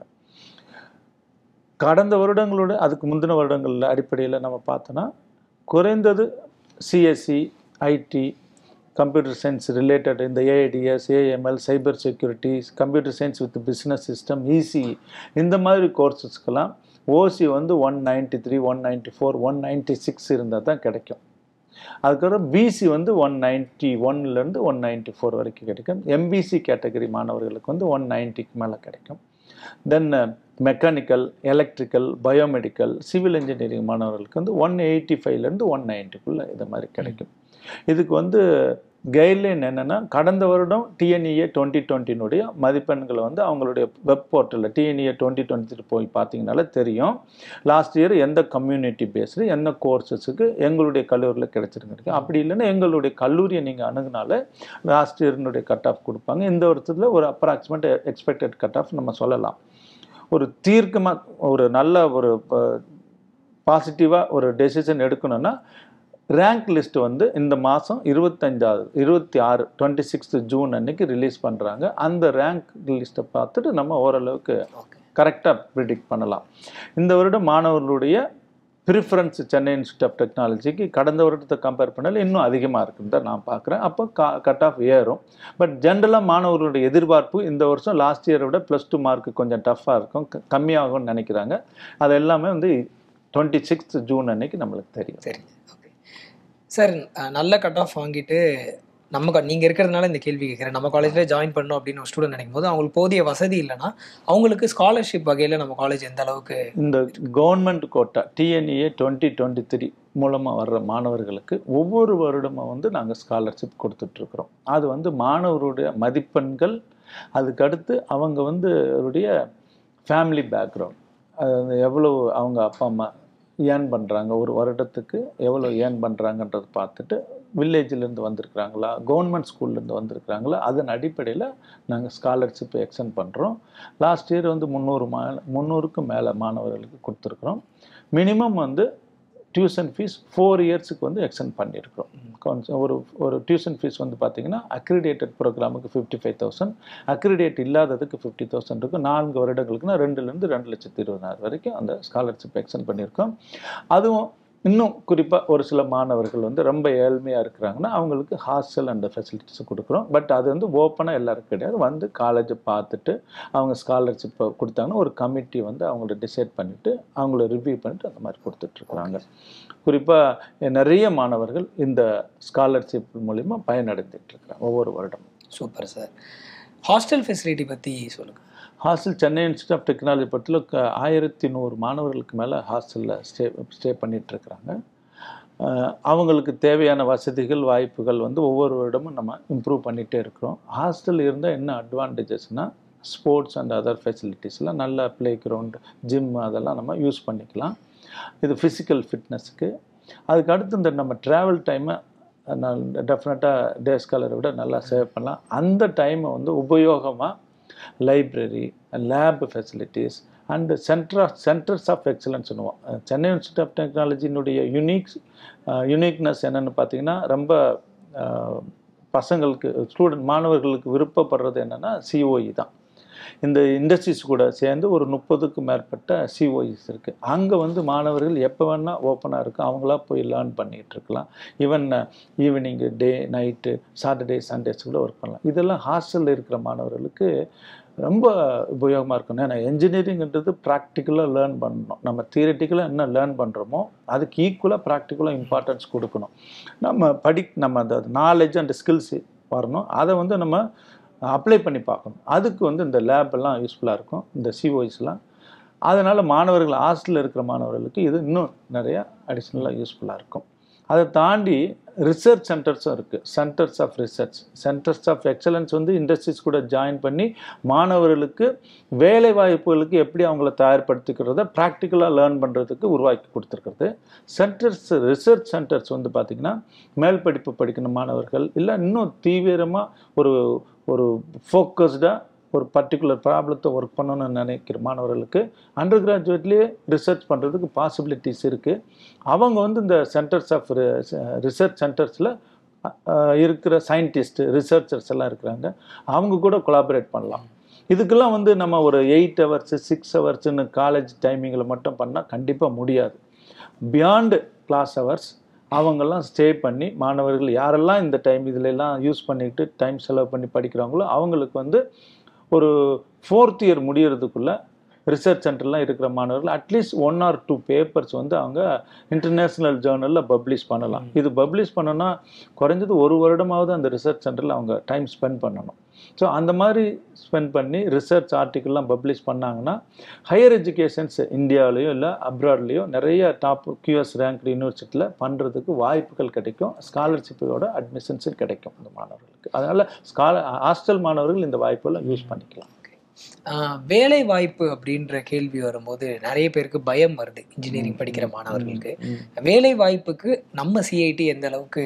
கடந்த வருடங்களோட அதுக்கு முந்தின வருடங்களில் அடிப்படையில் நம்ம பார்த்தோன்னா குறைந்தது CSC IT computer science related இந்த AIDS AML cyber security computer science with business system EC இந்த மாதிரி கோர்சஸ்க்கெல்லாம் ஓசி வந்து one ninety three one ninety four one ninety six இருந்தால் தான் கிடைக்கும் அதுக்கப்புறம் பிசி வந்து ஒன் நைன்ட்டி ஒன்லேருந்து ஒன் நைன்ட்டி ஃபோர் வரைக்கும் கிடைக்கும் எம்பிசி கேட்டகரி மாணவர்களுக்கு வந்து ஒன் நைன்ட்டிக்கு மேலே கிடைக்கும் then mechanical electrical biomedical civil engineering மாணவர்களுக்கு வந்து ஒன் எயிட்டி ஃபைவ்லேருந்து ஒன் நைன்ட்டிக்குள்ளே இது மாதிரி கிடைக்கும் இதுக்கு வந்து கைட்லைன் என்னென்னா கடந்த வருடம் டிஎன்இஏ டுவெண்ட்டி டுவெண்ட்டினுடைய மதிப்பெண்களை வந்து அவங்களுடைய வெப் போர்ட்டலில் டிஎன்இஏ டுவெண்ட்டி டுவெண்ட்டி போய் பார்த்தீங்கனாலே தெரியும் லாஸ்ட் இயர் எந்த கம்யூனிட்டி பேஸில் என்ன கோர்சஸுக்கு எங்களுடைய கல்லூரியில் கிடைச்சிருக்கு அப்படி இல்லைன்னா எங்களுடைய கல்லூரியை நீங்கள் அணுகுனால லாஸ்ட் இயர்னுடைய கட் ஆஃப் கொடுப்பாங்க இந்த வருஷத்தில் ஒரு அப்ராக்சிமேட் எக்ஸ்பெக்டட் கட் ஆஃப் நம்ம சொல்லலாம் ஒரு தீர்க்கமாக ஒரு நல்ல ஒரு பாசிட்டிவாக ஒரு டெசிஷன் எடுக்கணும்னா ரேங்க் லிஸ்ட் வந்து இந்த மாதம் இருபத்தஞ்சாவது இருபத்தி ஆறு டுவெண்ட்டி சிக்ஸ்த் ஜூன் அன்னைக்கு ரிலீஸ் பண்ணுறாங்க அந்த ரேங்க் லிஸ்ட்டை பார்த்துட்டு நம்ம ஓரளவுக்கு கரெக்டாக ப்ரிடிக்ட் பண்ணலாம் இந்த வருடம் மாணவர்களுடைய ப்ரிஃபரன்ஸ் சென்னை இன்ஸ்டியூட் ஆஃப் டெக்னாலஜிக்கு கடந்த வருடத்தை கம்பேர் பண்ணால் இன்னும் அதிகமாக இருக்குன்னு தான் நான் பார்க்குறேன் அப்போ கா கட் ஆஃப் ஏறும் பட் ஜென்ரலாக மாணவர்களுடைய எதிர்பார்ப்பு இந்த வருஷம் லாஸ்ட் இயரை விட ப்ளஸ் டூ மார்க் கொஞ்சம் டஃப்பாக இருக்கும் க- கம்மியாகும்னு நினைக்கிறாங்க அது எல்லாமே வந்து டுவெண்ட்டி சிக்ஸ்த் ஜூன் அன்னைக்கு நம்மளுக்கு தெரியும் சரி ஓகே சார் அஹ், நல்ல கட் ஆஃப் வாங்கிட்டு நம்ம க- நீங்க இருக்கிறதுனால இந்த கேள்வி கேட்குறேன் நம்ம காலேஜ்ல ஜாயின் பண்ணணும் அப்படின்னு ஒரு ஸ்டூடெண்ட் நினைக்கும் போது அவங்களுக்கு போதிய வசதி இல்லைன்னா அவங்களுக்கு ஸ்காலர்ஷிப் வகையில் நம்ம காலேஜ் எந்த அளவுக்கு இந்த government quota TNEA twenty twenty three மூலமாக வர்ற மாணவர்களுக்கு ஒவ்வொரு வருடமும் வந்து நாங்கள் ஸ்காலர்ஷிப் கொடுத்துட்ருக்குறோம் அது வந்து மாணவருடைய மதிப்பெண்கள் அதுக்கடுத்து அவங்க வந்து அவருடைய ஃபேமிலி பேக்ரவுண்ட் அது எவ்வளோ அவங்க அப்பா அம்மா ஏர்ன் பண்ணுறாங்க ஒரு வருடத்துக்கு எவ்வளோ ஏர்ன் பண்ணுறாங்கன்றத பார்த்துட்டு வில்லேஜிலேருந்து வந்திருக்கிறாங்களா கவர்மெண்ட் ஸ்கூல்லேருந்து வந்திருக்கிறாங்களா அதன் அடிப்படையில் நாங்கள் ஸ்காலர்ஷிப் எக்ஸ்டெண்ட் பண்ணுறோம் லாஸ்ட் இயர் வந்து முந்நூறு மா முந்நூறுக்கும் மேலே மாணவர்களுக்கு கொடுத்துருக்குறோம் மினிமம் வந்து டியூஷன் ஃபீஸ் ஃபோர் இயர்ஸுக்கு வந்து எக்ஸ்டெண்ட் பண்ணியிருக்கிறோம் கொஞ்சம் ஒரு ஒரு டியூஷன் ஃபீஸ் வந்து பார்த்தீங்கன்னா அக்ரிடேட்டட் ப்ரோக்ராமுக்கு ஃபிஃப்டி ஃபைவ் தௌசண்ட் அக்ரிடேட் இல்லாததுக்கு ஃபிஃப்டி தௌசண்ட் இருக்கும் நான்கு வருடங்களுக்குனா ரெண்டுலேருந்து ரெண்டு லட்சத்தி இருபதாயிரம் வரைக்கும் அந்த ஸ்காலர்ஷிப் எக்ஸ்டெண்ட் பண்ணியிருக்கோம் அதுவும் இன்னும் குறிப்பாக ஒரு சில மாணவர்கள் வந்து ரொம்ப ஏழ்மையாக இருக்கிறாங்கன்னா அவங்களுக்கு ஹாஸ்டல் அண்ட் ஃபெசிலிட்டிஸ் கொடுக்குறோம் பட் அது வந்து ஓப்பனாக எல்லாருக்கும் கிடையாது வந்து காலேஜை பார்த்துட்டு அவங்க ஸ்காலர்ஷிப் கொடுத்தாங்கன்னா ஒரு கமிட்டி வந்து அவங்கள டிசைட் பண்ணிவிட்டு அவங்கள ரிவ்யூ பண்ணிட்டு அந்த மாதிரி கொடுத்துட்ருக்குறாங்க குறிப்பாக நிறைய மாணவர்கள் இந்த ஸ்காலர்ஷிப் மூலிமா பயனடைந்துட்டு இருக்கிறாங்க ஒவ்வொரு வருடம் சூப்பர் சார் ஹாஸ்டல் ஃபெசிலிட்டி பற்றி சொல்லுங்க hostel Chennai institute of technology பற்றியில் ஆயிரத்தி நூறு மாணவர்களுக்கு மேலே ஹாஸ்டலில் ஸ்டே ஸ்டே பண்ணிகிட்ருக்குறாங்க அவங்களுக்கு தேவையான வசதிகள் வாய்ப்புகள் வந்து ஒவ்வொரு வருடமும் நம்ம இம்ப்ரூவ் பண்ணிகிட்டே இருக்கிறோம் ஹாஸ்டல் இருந்தால் என்ன அட்வான்டேஜஸ்னால் ஸ்போர்ட்ஸ் அண்ட் அதர் ஃபெசிலிட்டிஸ்லாம் நல்ல ப்ளே கிரவுண்ட் ஜிம் அதெல்லாம் நம்ம யூஸ் பண்ணிக்கலாம் இது ஃபிசிக்கல் ஃபிட்னஸ்க்கு அதுக்கு அடுத்து இந்த நம்ம ட்ராவல் டைமை டெஃபினட்டாக டே ஸ்காலரை விட நல்லா சேவ் பண்ணலாம் அந்த டைமை வந்து உபயோகமாக library lab facilities and center centers of excellence சொல்லுவோம் அஹ் சென்னை இன்ஸ்டியூட் ஆஃப் டெக்னாலஜினுடைய யுனிக் யுனிக்னஸ் என்னென்னு பார்த்தீங்கன்னா ரொம்ப அஹ், பசங்களுக்கு ஸ்டூடெண்ட் மாணவர்களுக்கு விருப்பப்படுறது என்னென்னா சிஓஇ தான் இந்த இண்டஸ்ட்ரீஸ் கூட சேர்ந்து ஒரு முப்பதுக்கும் மேற்பட்ட சிஓஇஸ் இருக்குது அங்கே வந்து மாணவர்கள் எப்போ வேணால் ஓப்பனாக இருக்கும் அவங்களா போய் லேர்ன் பண்ணிகிட்டு இருக்கலாம் even evening day night Saturday Sundays கூட ஒர்க் பண்ணலாம் இதெல்லாம் ஹாஸ்டலில் இருக்கிற மாணவர்களுக்கு ரொம்ப உபயோகமாக இருக்கும் ஏன்னா என்ஜினியரிங்ன்றது ப்ராக்டிக்கலாக லேர்ன் பண்ணணும் நம்ம தியரிட்டிக்கலாக என்ன லேர்ன் பண்ணுறோமோ அதுக்கு ஈக்குவலாக ப்ராக்டிக்கலாக இம்பார்ட்டன்ஸ் கொடுக்கணும் நம்ம படி நம்ம அந்த நாலேஜ் அண்ட் ஸ்கில்ஸ் வரணும் அதை வந்து நம்ம அப்ளை பண்ணி பார்க்கணும் அதுக்கு வந்து இந்த லேப் எல்லாம் யூஸ்ஃபுல்லாக இருக்கும் இந்த சிஓஎஸ்லாம் அதனால் மாணவர்கள் ஹாஸ்டலில் இருக்கிற மாணவர்களுக்கு இது இன்னும் நிறையா அடிஷ்னலாக யூஸ்ஃபுல்லாக இருக்கும் அதை தாண்டி ரிசர்ச் சென்டர்ஸும் இருக்குது centers of research centers of excellence வந்து இண்டஸ்ட்ரீஸ் கூட ஜாயின் பண்ணி மாணவர்களுக்கு வேலை வாய்ப்புகளுக்கு எப்படி அவங்கள தயார்படுத்திக்கிறத ப்ராக்டிக்கலாக லேர்ன் பண்ணுறதுக்கு உருவாக்கி கொடுத்துருக்குறது சென்டர்ஸ் ரிசர்ச் சென்டர்ஸ் வந்து பார்த்திங்கன்னா மேல் படிப்பு படிக்கணும் மாணவர்கள் இல்லை இன்னும் தீவிரமாக ஒரு ஒரு ஃபோக்கஸ்டாக ஒரு பர்டிகுலர் ப்ராப்ளத்தை ஒர்க் பண்ணணும்னு நினைக்கிற மாணவர்களுக்கு அண்டர் கிராஜுவேட்லேயே ரிசர்ச் பண்ணுறதுக்கு பாசிபிலிட்டிஸ் இருக்குது அவங்க வந்து இந்த சென்டர்ஸ் ஆஃப் ரிசர்ச் சென்டர்ஸில் இருக்கிற சயின்டிஸ்ட்டு ரிசர்ச்சர்ஸ் எல்லாம் இருக்கிறாங்க அவங்க கூட கொலாபரேட் பண்ணலாம் இதுக்கெல்லாம் வந்து நம்ம ஒரு எயிட் ஹவர்ஸு சிக்ஸ் ஹவர்ஸ்னு காலேஜ் டைமிங்கில் மட்டும் பண்ணால் கண்டிப்பாக முடியாது பியாண்டு கிளாஸ் ஹவர்ஸ் அவங்கெல்லாம் ஸ்டே பண்ணி மாணவர்கள் யாரெல்லாம் இந்த டைம் இதுல எல்லாம் யூஸ் பண்ணிக்கிட்டு டைம் செலவு பண்ணி படிக்கிறாங்களோ அவங்களுக்கு வந்து ஒரு ஃபோர்த் இயர் முடியறதுக்குள்ள ரிசர்ச் சென்டர்லாம் இருக்கிற மாணவர்கள் at least one or two papers வந்து அவங்க இன்டர்நேஷ்னல் ஜேர்னலில் பப்ளிஷ் பண்ணலாம் இது பப்ளிஷ் பண்ணோன்னா குறைஞ்சது ஒரு வருடமாவது அந்த ரிசர்ச் சென்டரில் அவங்க டைம் ஸ்பெண்ட் பண்ணணும் ஸோ அந்த மாதிரி ஸ்பெண்ட் பண்ணி ரிசர்ச் ஆர்டிக்கல்லாம் பப்ளிஷ் பண்ணாங்கன்னா ஹையர் எஜுகேஷன்ஸ் இந்தியாவிலையோ இல்லை அப்ராட்லேயோ நிறைய டாப் கியூஎஸ் ரேங்க் யூனிவர்சிட்டியில் பண்ணுறதுக்கு வாய்ப்புகள் கிடைக்கும் ஸ்காலர்ஷிப்போட அட்மிஷன்ஸும் கிடைக்கும் இந்த மாணவர்களுக்கு அதனால் ஸ்கால ஹாஸ்டல் மாணவர்கள் இந்த வாய்ப்பெல்லாம் யூஸ் பண்ணிக்கலாம் ஆஹ் வேலை வாய்ப்பு அப்படின்ற கேள்வி வரும்போது நிறைய பேருக்கு பயம் வருது இன்ஜினியரிங் படிக்கிற மாணவர்களுக்கு வேலை வாய்ப்புக்கு நம்ம சிஐடி எந்த அளவுக்கு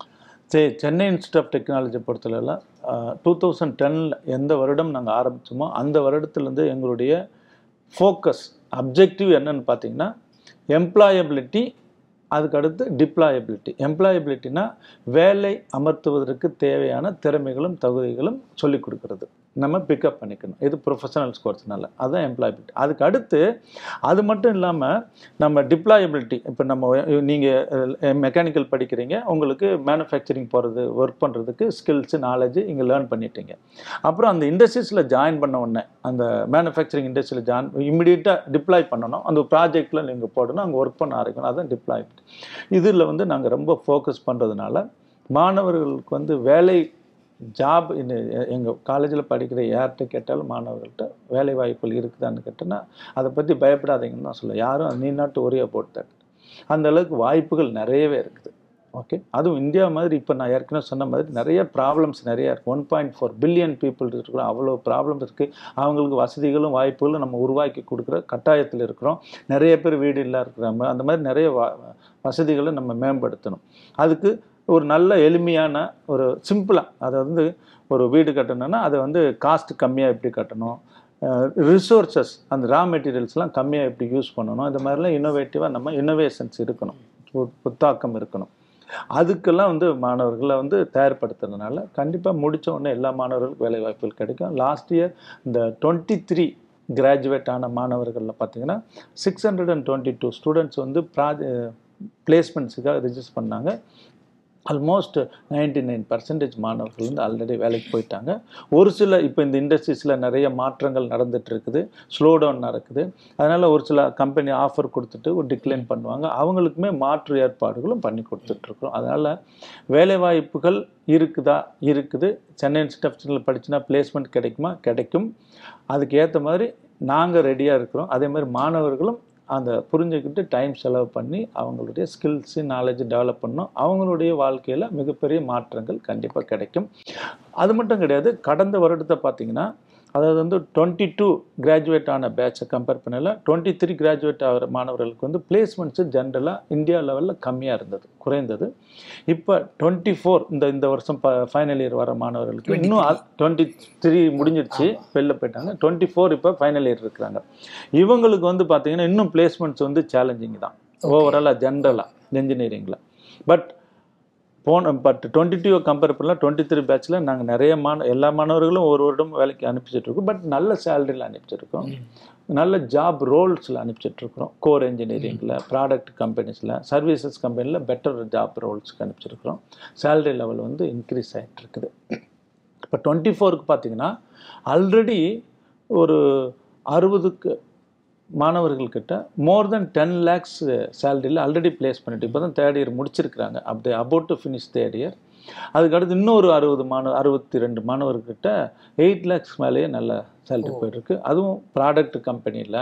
சரி சென்னை இன்ஸ்டியூட் ஆஃப் டெக்னாலஜி பொறுத்தளவில் டூ தௌசண்ட் டெனில் எந்த வருடம் நாங்கள் ஆரம்பித்தோமோ அந்த வருடத்துலேருந்து எங்களுடைய ஃபோக்கஸ் அப்ஜெக்டிவ் என்னன்னு பார்த்தீங்கன்னா எம்ப்ளாயபிலிட்டி அதுக்கு அடுத்து டிப்ளாயபிலிட்டி எம்ப்ளாயபிலிட்டினா வேலை அமர்த்துவதற்கு தேவையான திறமைகளும் தகுதிகளும் சொல்லிக் கொடுக்கறது நம்ம பிக்கப் பண்ணிக்கணும் இது ப்ரொஃபஷனல் கோர்ஸ்னால அதுதான் எம்ப்ளாயபிலிட்டி அதுக்கு அடுத்து அது மட்டும் இல்லாமல் நம்ம டிப்ளாயபிலிட்டி இப்போ நம்ம நீங்கள் மெக்கானிக்கல் படிக்கிறீங்க உங்களுக்கு மேனுஃபேக்சரிங் போகிறது ஒர்க் பண்ணுறதுக்கு ஸ்கில்ஸு நாலேஜ் இங்கே லேர்ன் பண்ணிட்டீங்க அப்புறம் அந்த இண்டஸ்ட்ரீஸில் ஜாயின் பண்ண உடனே அந்த மேனுஃபேக்சரிங் இண்டஸ்ட்ரியில் ஜாயின் இமிடியேட்டாக டிப்ளாய் பண்ணணும் அந்த ப்ராஜெக்டில் நீங்கள் போடணும் அங்கே ஒர்க் பண்ண ஆரம்பிக்கணும் அதுதான் டிப்ளாய்மெண்ட் இதில் வந்து நாங்கள் ரொம்ப ஃபோக்கஸ் பண்ணுறதுனால மாணவர்களுக்கு வந்து வேலை ஜாப் எங்கள் காலேஜில் படிக்கிற யார்கிட்ட கேட்டாலும் மாணவர்கள்ட்ட வேலை வாய்ப்புகள் இருக்குதான்னு கேட்டோன்னா அதை பற்றி பயப்படாதீங்கன்னு தான் சொல்ல யாரும் நீ நாட்டு ஒரே போட்டு அந்த அளவுக்கு வாய்ப்புகள் நிறையவே இருக்குது ஓகே அதுவும் இந்தியா மாதிரி இப்போ நான் ஏற்கனவே சொன்ன மாதிரி நிறைய ப்ராப்ளம்ஸ் நிறையா இருக்குது one point four billion people இருக்கிறோம் அவ்வளோ ப்ராப்ளம்ஸ் இருக்குது அவங்களுக்கு வசதிகளும் வாய்ப்புகளும் நம்ம உருவாக்கி கொடுக்குற கட்டாயத்தில் இருக்கிறோம் நிறைய பேர் வீடு இல்லா இருக்கிறாங்க அந்த மாதிரி நிறைய வ வசதிகளை நம்ம மேம்படுத்தணும் அதுக்கு ஒரு நல்ல எளிமையான ஒரு சிம்பிளாக அதை வந்து ஒரு வீடு கட்டணும்னா அதை வந்து காஸ்ட் கம்மியாக எப்படி கட்டணும் ரிசோர்சஸ் அந்த ரா மெட்டீரியல்ஸ்லாம் கம்மியாக எப்படி யூஸ் பண்ணணும் இந்த மாதிரிலாம் இன்னோவேட்டிவாக நம்ம இன்னோவேஷன்ஸ் இருக்கணும் பு- புத்தாக்கம் இருக்கணும் அதுக்கெல்லாம் வந்து மாணவர்களை வந்து தயார்படுத்துறதுனால கண்டிப்பாக முடிச்ச உடனே எல்லா மாணவர்களுக்கும் வேலை வாய்ப்புகள் கிடைக்கும் லாஸ்ட் இயர் இந்த டுவெண்ட்டி த்ரீ கிராஜுவேட் ஆன மாணவர்களில் பார்த்தீங்கன்னா six hundred and twenty two students வந்து ப்ராஜ பிளேஸ்மெண்ட்ஸுக்காக ரிஜிஸ்டர் பண்ணாங்க ஆல்மோஸ்ட் நைன்டி நைன் பர்சன்டேஜ் மாணவர்கள் வந்து ஆல்ரெடி வேலைக்கு போயிட்டாங்க ஒரு சில இப்போ இந்த இண்டஸ்ட்ரீஸில் நிறைய மாற்றங்கள் நடந்துட்டு இருக்குது ஸ்லோ டவுன் நடக்குது அதனால் ஒரு சில கம்பெனி ஆஃபர் கொடுத்துட்டு ஒரு டிக்ளைன் பண்ணுவாங்க அவங்களுக்குமே மாற்று ஏற்பாடுகளும் பண்ணி கொடுத்துட்ருக்குறோம் அதனால் வேலைவாய்ப்புகள் இருக்குதா இருக்குது சென்னை இன்ஸ்டியூட் படிச்சுனா பிளேஸ்மெண்ட் கிடைக்குமா கிடைக்கும் அதுக்கு ஏற்ற மாதிரி நாங்கள் ரெடியாக இருக்கிறோம் அதே மாதிரி மாணவர்களும் அந்த புரிஞ்சுக்கிட்டு டைம் செலவு பண்ணி அவங்களுடைய ஸ்கில்ஸு நாலேஜ் டெவலப் பண்ணணும் அவங்களுடைய வாழ்க்கையில் மிகப்பெரிய மாற்றங்கள் கண்டிப்பாக கிடைக்கும் அது மட்டும் கிடையாது கடந்த வருடத்தை பார்த்தீங்கன்னா அதாவது வந்து டுவெண்ட்டி டூ கிராஜுவேட் ஆன பேட்சை கம்பேர் பண்ணல டுவெண்ட்டி த்ரீ கிராஜுவேட் ஆகிற மாணவர்களுக்கு வந்து பிளேஸ்மெண்ட்ஸு ஜென்ரலாக இந்தியா லெவலில் கம்மியாக இருந்தது குறைந்தது இப்போ டுவெண்ட்டி ஃபோர் இந்த இந்த வருஷம் ஃபைனல் இயர் வர மாணவர்களுக்கு இன்னும் டுவெண்ட்டி த்ரீ முடிஞ்சிருச்சு வெளில போயிட்டாங்க டுவெண்ட்டி ஃபோர் இப்போ ஃபைனல் இயர் இருக்கிறாங்க இவங்களுக்கு வந்து பார்த்தீங்கன்னா இன்னும் பிளேஸ்மெண்ட்ஸ் வந்து சேலஞ்சிங் தான் ஓவராலாக ஜென்ரலாக இன்ஜினியரிங்கில் பட் போன பட் டுவெண்ட்டி டூ கம்பேர் பண்ணலாம் டுவெண்ட்டி த்ரீ பேட்சில் நாங்கள் நிறைய மாணவ எல்லா மாணவர்களும் ஒரு வருடம் வேலைக்கு அனுப்பிச்சிட்டு இருக்கோம் பட் நல்ல சேலரியில் அனுப்பிச்சிருக்கோம் நல்ல ஜாப் ரோல்ஸில் அனுப்பிச்சிட்ருக்குறோம் கோர் இன்ஜினியரிங்கில் ப்ராடக்ட் கம்பெனிஸில் சர்வீசஸ் கம்பெனியில் பெட்டர் ஜாப் ரோல்ஸ்க்கு அனுப்பிச்சிருக்கிறோம் சேலரி லெவல் வந்து இன்க்ரீஸ் ஆகிட்டு இருக்குது இப்போ டுவெண்ட்டி ஃபோருக்கு பார்த்தீங்கன்னா ஆல்ரெடி ஒரு அறுபதுக்கு மாணவர்கள்கிட்ட மோர் தென் டென் லேக்ஸ் சேலரியில் ஆல்ரெடி ப்ளேஸ் பண்ணிட்டு இப்போ தான் தேர்ட் இயர் முடிச்சிருக்கிறாங்க அப்படி about to finish third year அதுக்கடுத்து இன்னொரு அறுபது மாணவ அறுபத்தி ரெண்டு மாணவர்கிட்ட எயிட் லேக்ஸ் மேலேயே நல்ல சேலரி போயிட்டுருக்கு அதுவும் ப்ராடக்ட் கம்பெனியில்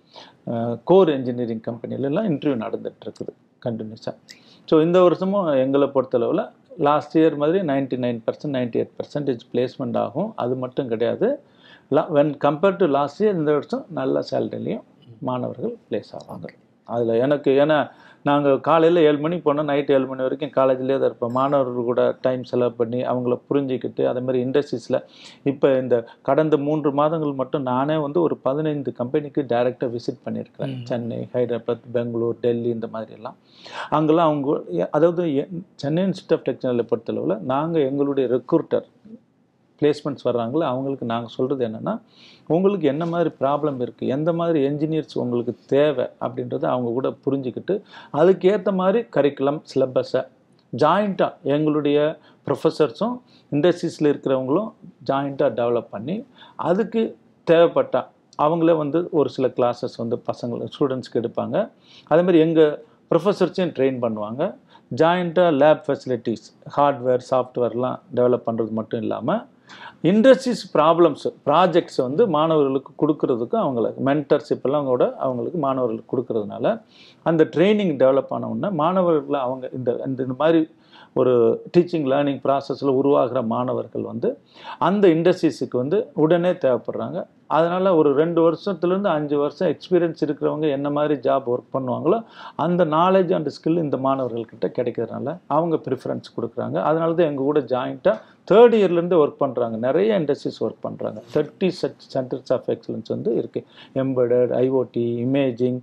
கோர் இன்ஜினியரிங் கம்பெனிலலாம் இன்டர்வியூ நடந்துட்டு இருக்குது கண்டினியூஸாக ஸோ இந்த வருஷமும் எங்களை பொறுத்தளவில் லாஸ்ட் இயர் மாதிரி ninety nine percent ninety eight percentage placement ஆகும் அது மட்டும் கிடையாது when compared to last year இந்த வருஷம் நல்ல சேலரிலையும் மாணவர்கள் ப்ளேஸ் ஆவாங்க அதில் எனக்கு ஏன்னா நாங்கள் காலையில் ஏழு மணிக்கு போனால் நைட் ஏழு மணி வரைக்கும் காலேஜ்லேயே தான் இருப்போம் மாணவர்கள் கூட டைம் செலவு பண்ணி அவங்கள புரிஞ்சிக்கிட்டு அதே மாதிரி இண்டஸ்ட்ரீஸில் இப்போ இந்த கடந்த மூன்று மாதங்கள் மட்டும் நானே வந்து ஒரு பதினைந்து கம்பெனிக்கு டைரெக்டாக விசிட் பண்ணியிருக்கிறேன் சென்னை ஹைதராபாத் பெங்களூர் டெல்லி இந்த மாதிரி எல்லாம் அங்கெல்லாம் அவங்க அதாவது எ- சென்னை இன்ஸ்டியூட் ஆஃப் டெக்னாலஜி பொறுத்தளவில் நாங்கள் எங்களுடைய ரெக்ரூட்டர் பிளேஸ்மெண்ட்ஸ் வர்றாங்களோ அவங்களுக்கு நாங்கள் சொல்கிறது என்னென்னா உங்களுக்கு என்ன மாதிரி ப்ராப்ளம் இருக்குது எந்த மாதிரி என்ஜினியர்ஸ் உங்களுக்கு தேவை அப்படின்றத அவங்க கூட புரிஞ்சுக்கிட்டு அதுக்கேற்ற மாதிரி கரிக்குலம் சிலபஸை ஜாயிண்ட்டாக எங்களுடைய ப்ரொஃபஸர்ஸும் இண்டஸ்ட்ரீஸில் இருக்கிறவங்களும் ஜாயிண்ட்டாக டெவலப் பண்ணி அதுக்கு தேவைப்பட்டா அவங்களே வந்து ஒரு சில கிளாஸஸ் வந்து பசங்க ஸ்டூடெண்ட்ஸ்க்கு எடுப்பாங்க அதே மாதிரி எங்கள் ப்ரொஃபஸர்ஸையும் ட்ரெயின் பண்ணுவாங்க ஜாயிண்ட்டாக லேப் ஃபெசிலிட்டிஸ் ஹார்ட்வேர் சாஃப்ட்வேர்லாம் டெவலப் பண்ணுறது மட்டும் இல்லாமல் இண்டஸ்ட்ரீஸ் ப்ராப்ளம்ஸ் ப்ராஜெக்ட்ஸ் வந்து மாணவர்களுக்கு கொடுக்கறதுக்கு அவங்களுக்கு மென்டர்ஷிப் எல்லாம் கூட அவங்களுக்கு மாணவர்களுக்கு கொடுக்கறதுனால அந்த ட்ரைனிங் டெவலப் ஆன உடனே மாணவர்களை அவங்க இந்த இந்த இந்த மாதிரி ஒரு டீச்சிங் லேர்னிங் ப்ராசஸில் உருவாகிற மாணவர்கள் வந்து அந்த இண்டஸ்ட்ரீஸுக்கு வந்து உடனே தேவைப்படுறாங்க அதனால் ஒரு ரெண்டு வருஷத்துலேருந்து அஞ்சு வருஷம் எக்ஸ்பீரியன்ஸ் இருக்கிறவங்க என்ன மாதிரி ஜாப் ஒர்க் பண்ணுவாங்களோ அந்த நாலேஜ் அண்ட் ஸ்கில் இந்த மாணவர்கள்கிட்ட கிடைக்கிறதுனால அவங்க ப்ரிஃபரன்ஸ் கொடுக்குறாங்க அதனால தான் எங்கள் கூட ஜாயிண்ட்டாக தேர்ட் இயர்லேருந்து ஒர்க் பண்ணுறாங்க நிறைய இண்டஸ்ட்ரீஸ் ஒர்க் பண்ணுறாங்க thirty such centers of excellence வந்து இருக்குது embedded IoT imaging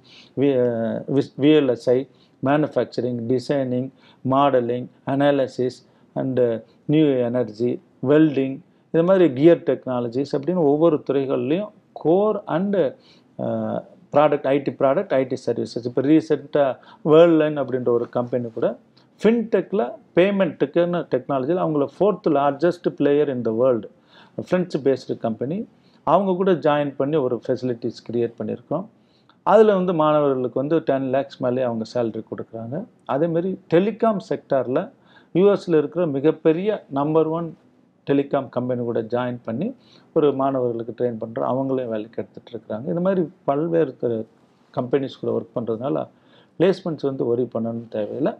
VLSI manufacturing designing modeling analysis and new energy welding இது மாதிரி கியர் டெக்னாலஜிஸ் அப்படின்னு ஒவ்வொரு துறைகள்லையும் core and product IT product IT services இப்போ ரீசெண்டாக வேர்ல்ட் லைன் அப்படின்ற ஒரு கம்பெனி கூட ஃபின்டெக்கில் பேமெண்ட்டுக்குன்னு டெக்னாலஜியில் அவங்கள fourth largest player in the world French based company அவங்க கூட ஜாயின் பண்ணி ஒரு ஃபெசிலிட்டிஸ் கிரியேட் பண்ணியிருக்கோம் அதில் வந்து மாணவர்களுக்கு வந்து டென் லேக்ஸ் மேலே அவங்க சேலரி கொடுக்குறாங்க அதேமாரி டெலிகாம் செக்டாரில் யூஎஸில் இருக்கிற மிகப்பெரிய நம்பர் ஒன் டெலிகாம் கம்பெனி கூட ஜாயின் பண்ணி ஒரு மாணவர்களுக்கு ட்ரெயின் பண்ணுறோம் அவங்களையும் வேலைக்கு எடுத்துகிட்டு இருக்கிறாங்க இந்த மாதிரி பல்வேறு கம்பெனிஸ் கூட ஒர்க் பண்ணுறதுனால பிளேஸ்மெண்ட்ஸ் வந்து ஒரி பண்ணணும்னு தேவையில்லை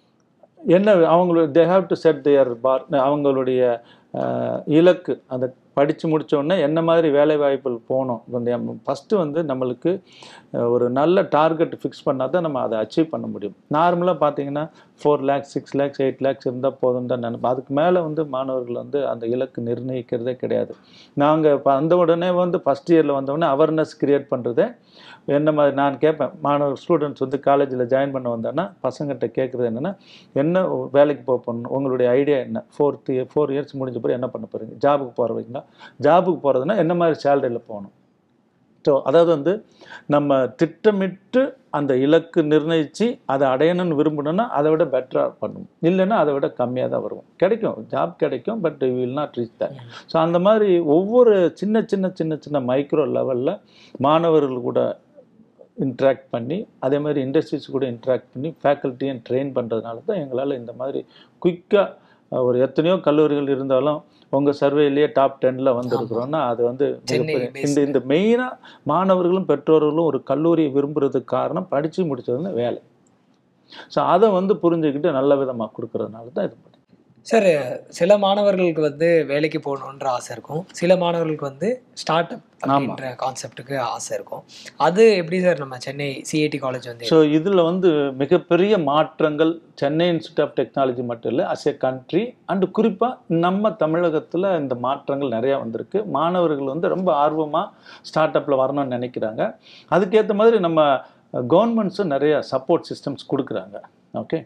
என்ன அவங்களோட they have to set their bar அவங்களுடைய அஹ், இலக்கு அந்த படித்து முடிச்ச உடனே என்ன மாதிரி வேலை வாய்ப்புகள் போகணும் வந்து ஃபஸ்ட்டு வந்து நம்மளுக்கு அஹ், ஒரு நல்ல டார்கெட் ஃபிக்ஸ் பண்ணால் தான் நம்ம அதை அச்சீவ் பண்ண முடியும் நார்மலாக பார்த்தீங்கன்னா four lakhs six lakhs eight lakhs இருந்தால் போதும் தான் நினைப்போம் அதுக்கு மேலே வந்து மாணவர்கள் வந்து அந்த இலக்கு நிர்ணயிக்கிறதே கிடையாது நாங்கள் இப்போ அந்த உடனே வந்து ஃபஸ்ட் இயரில் வந்தவுடனே அவேர்னஸ் கிரியேட் பண்ணுறதே என்ன மாதிரி நான் கேட்பேன் மாணவர் ஸ்டூடெண்ட்ஸ் வந்து காலேஜில் ஜாயின் பண்ண வந்தோன்னா பசங்கள்கிட்ட கேட்குறது என்னென்னா என்ன வேலைக்கு போக போகணும் உங்களுடைய ஐடியா என்ன ஃபோர்த் இயர் ஃபோர் இயர்ஸ் முடிஞ்ச பிறகு என்ன பண்ண போகிறீங்க ஜாபுக்கு போகிறவங்களா ஜாபுக்கு போகிறதுனா என்ன மாதிரி சேலரியில் போகணும் ஸோ அதாவது வந்து நம்ம திட்டமிட்டு அந்த இலக்கு நிர்ணயித்து அதை அடையணும்னு விரும்பணும்னா அதை விட பெட்டராக பண்ணும் இல்லைன்னா அதை விட கம்மியாக தான் வருவோம் கிடைக்கும் ஜாப் கிடைக்கும் but you will not reach that so அந்த மாதிரி ஒவ்வொரு சின்ன சின்ன சின்ன சின்ன மைக்ரோ லெவலில் மாணவர்கள் கூட இன்ட்ராக்ட் பண்ணி அதே மாதிரி இண்டஸ்ட்ரீஸ் கூட இன்ட்ராக்ட் பண்ணி ஃபேக்கல்ட்டியும் ட்ரெயின் பண்ணுறதுனால தான் எங்களால் இந்த மாதிரி குயிக்காக ஒரு எத்தனையோ கல்லூரிகள் இருந்தாலும் உங்கள் சர்வேலேயே டாப் டென்னில் வந்திருக்கிறோன்னா அது வந்து சென்னை மிகப்பெரிய- இந்த இந்த மெயினாக மாணவர்களும் பெற்றோர்களும் ஒரு கல்லூரியை விரும்புறதுக்கு காரணம் படித்து முடிச்சதுன்னு வேலை ஸோ அதை வந்து புரிஞ்சுக்கிட்டு நல்ல விதமாக கொடுக்கறதுனால தான் இது பண்ணுறேன் சார் சில மாணவர்களுக்கு வந்து வேலைக்கு போகணுன்ற ஆசை இருக்கும் சில மாணவர்களுக்கு வந்து ஸ்டார்ட் அப் அப்படின்ற கான்செப்ட்டுக்கு ஆசை இருக்கும் அது எப்படி சார் நம்ம சென்னை சிஐடி காலேஜ் வந்து ஸோ இதில் வந்து மிகப்பெரிய மாற்றங்கள் சென்னை இன்ஸ்டியூட் ஆஃப் டெக்னாலஜி மட்டும் இல்லை அஸ் எ கண்ட்ரி அண்டு குறிப்பாக நம்ம தமிழகத்தில் இந்த மாற்றங்கள் நிறையா வந்திருக்கு மாணவர்கள் வந்து ரொம்ப ஆர்வமாக ஸ்டார்ட் அப்பில் வரணும்னு நினைக்கிறாங்க அதுக்கேற்ற மாதிரி நம்ம கவர்மெண்ட்ஸும் நிறைய சப்போர்ட் சிஸ்டம்ஸ் கொடுக்குறாங்க ஓகே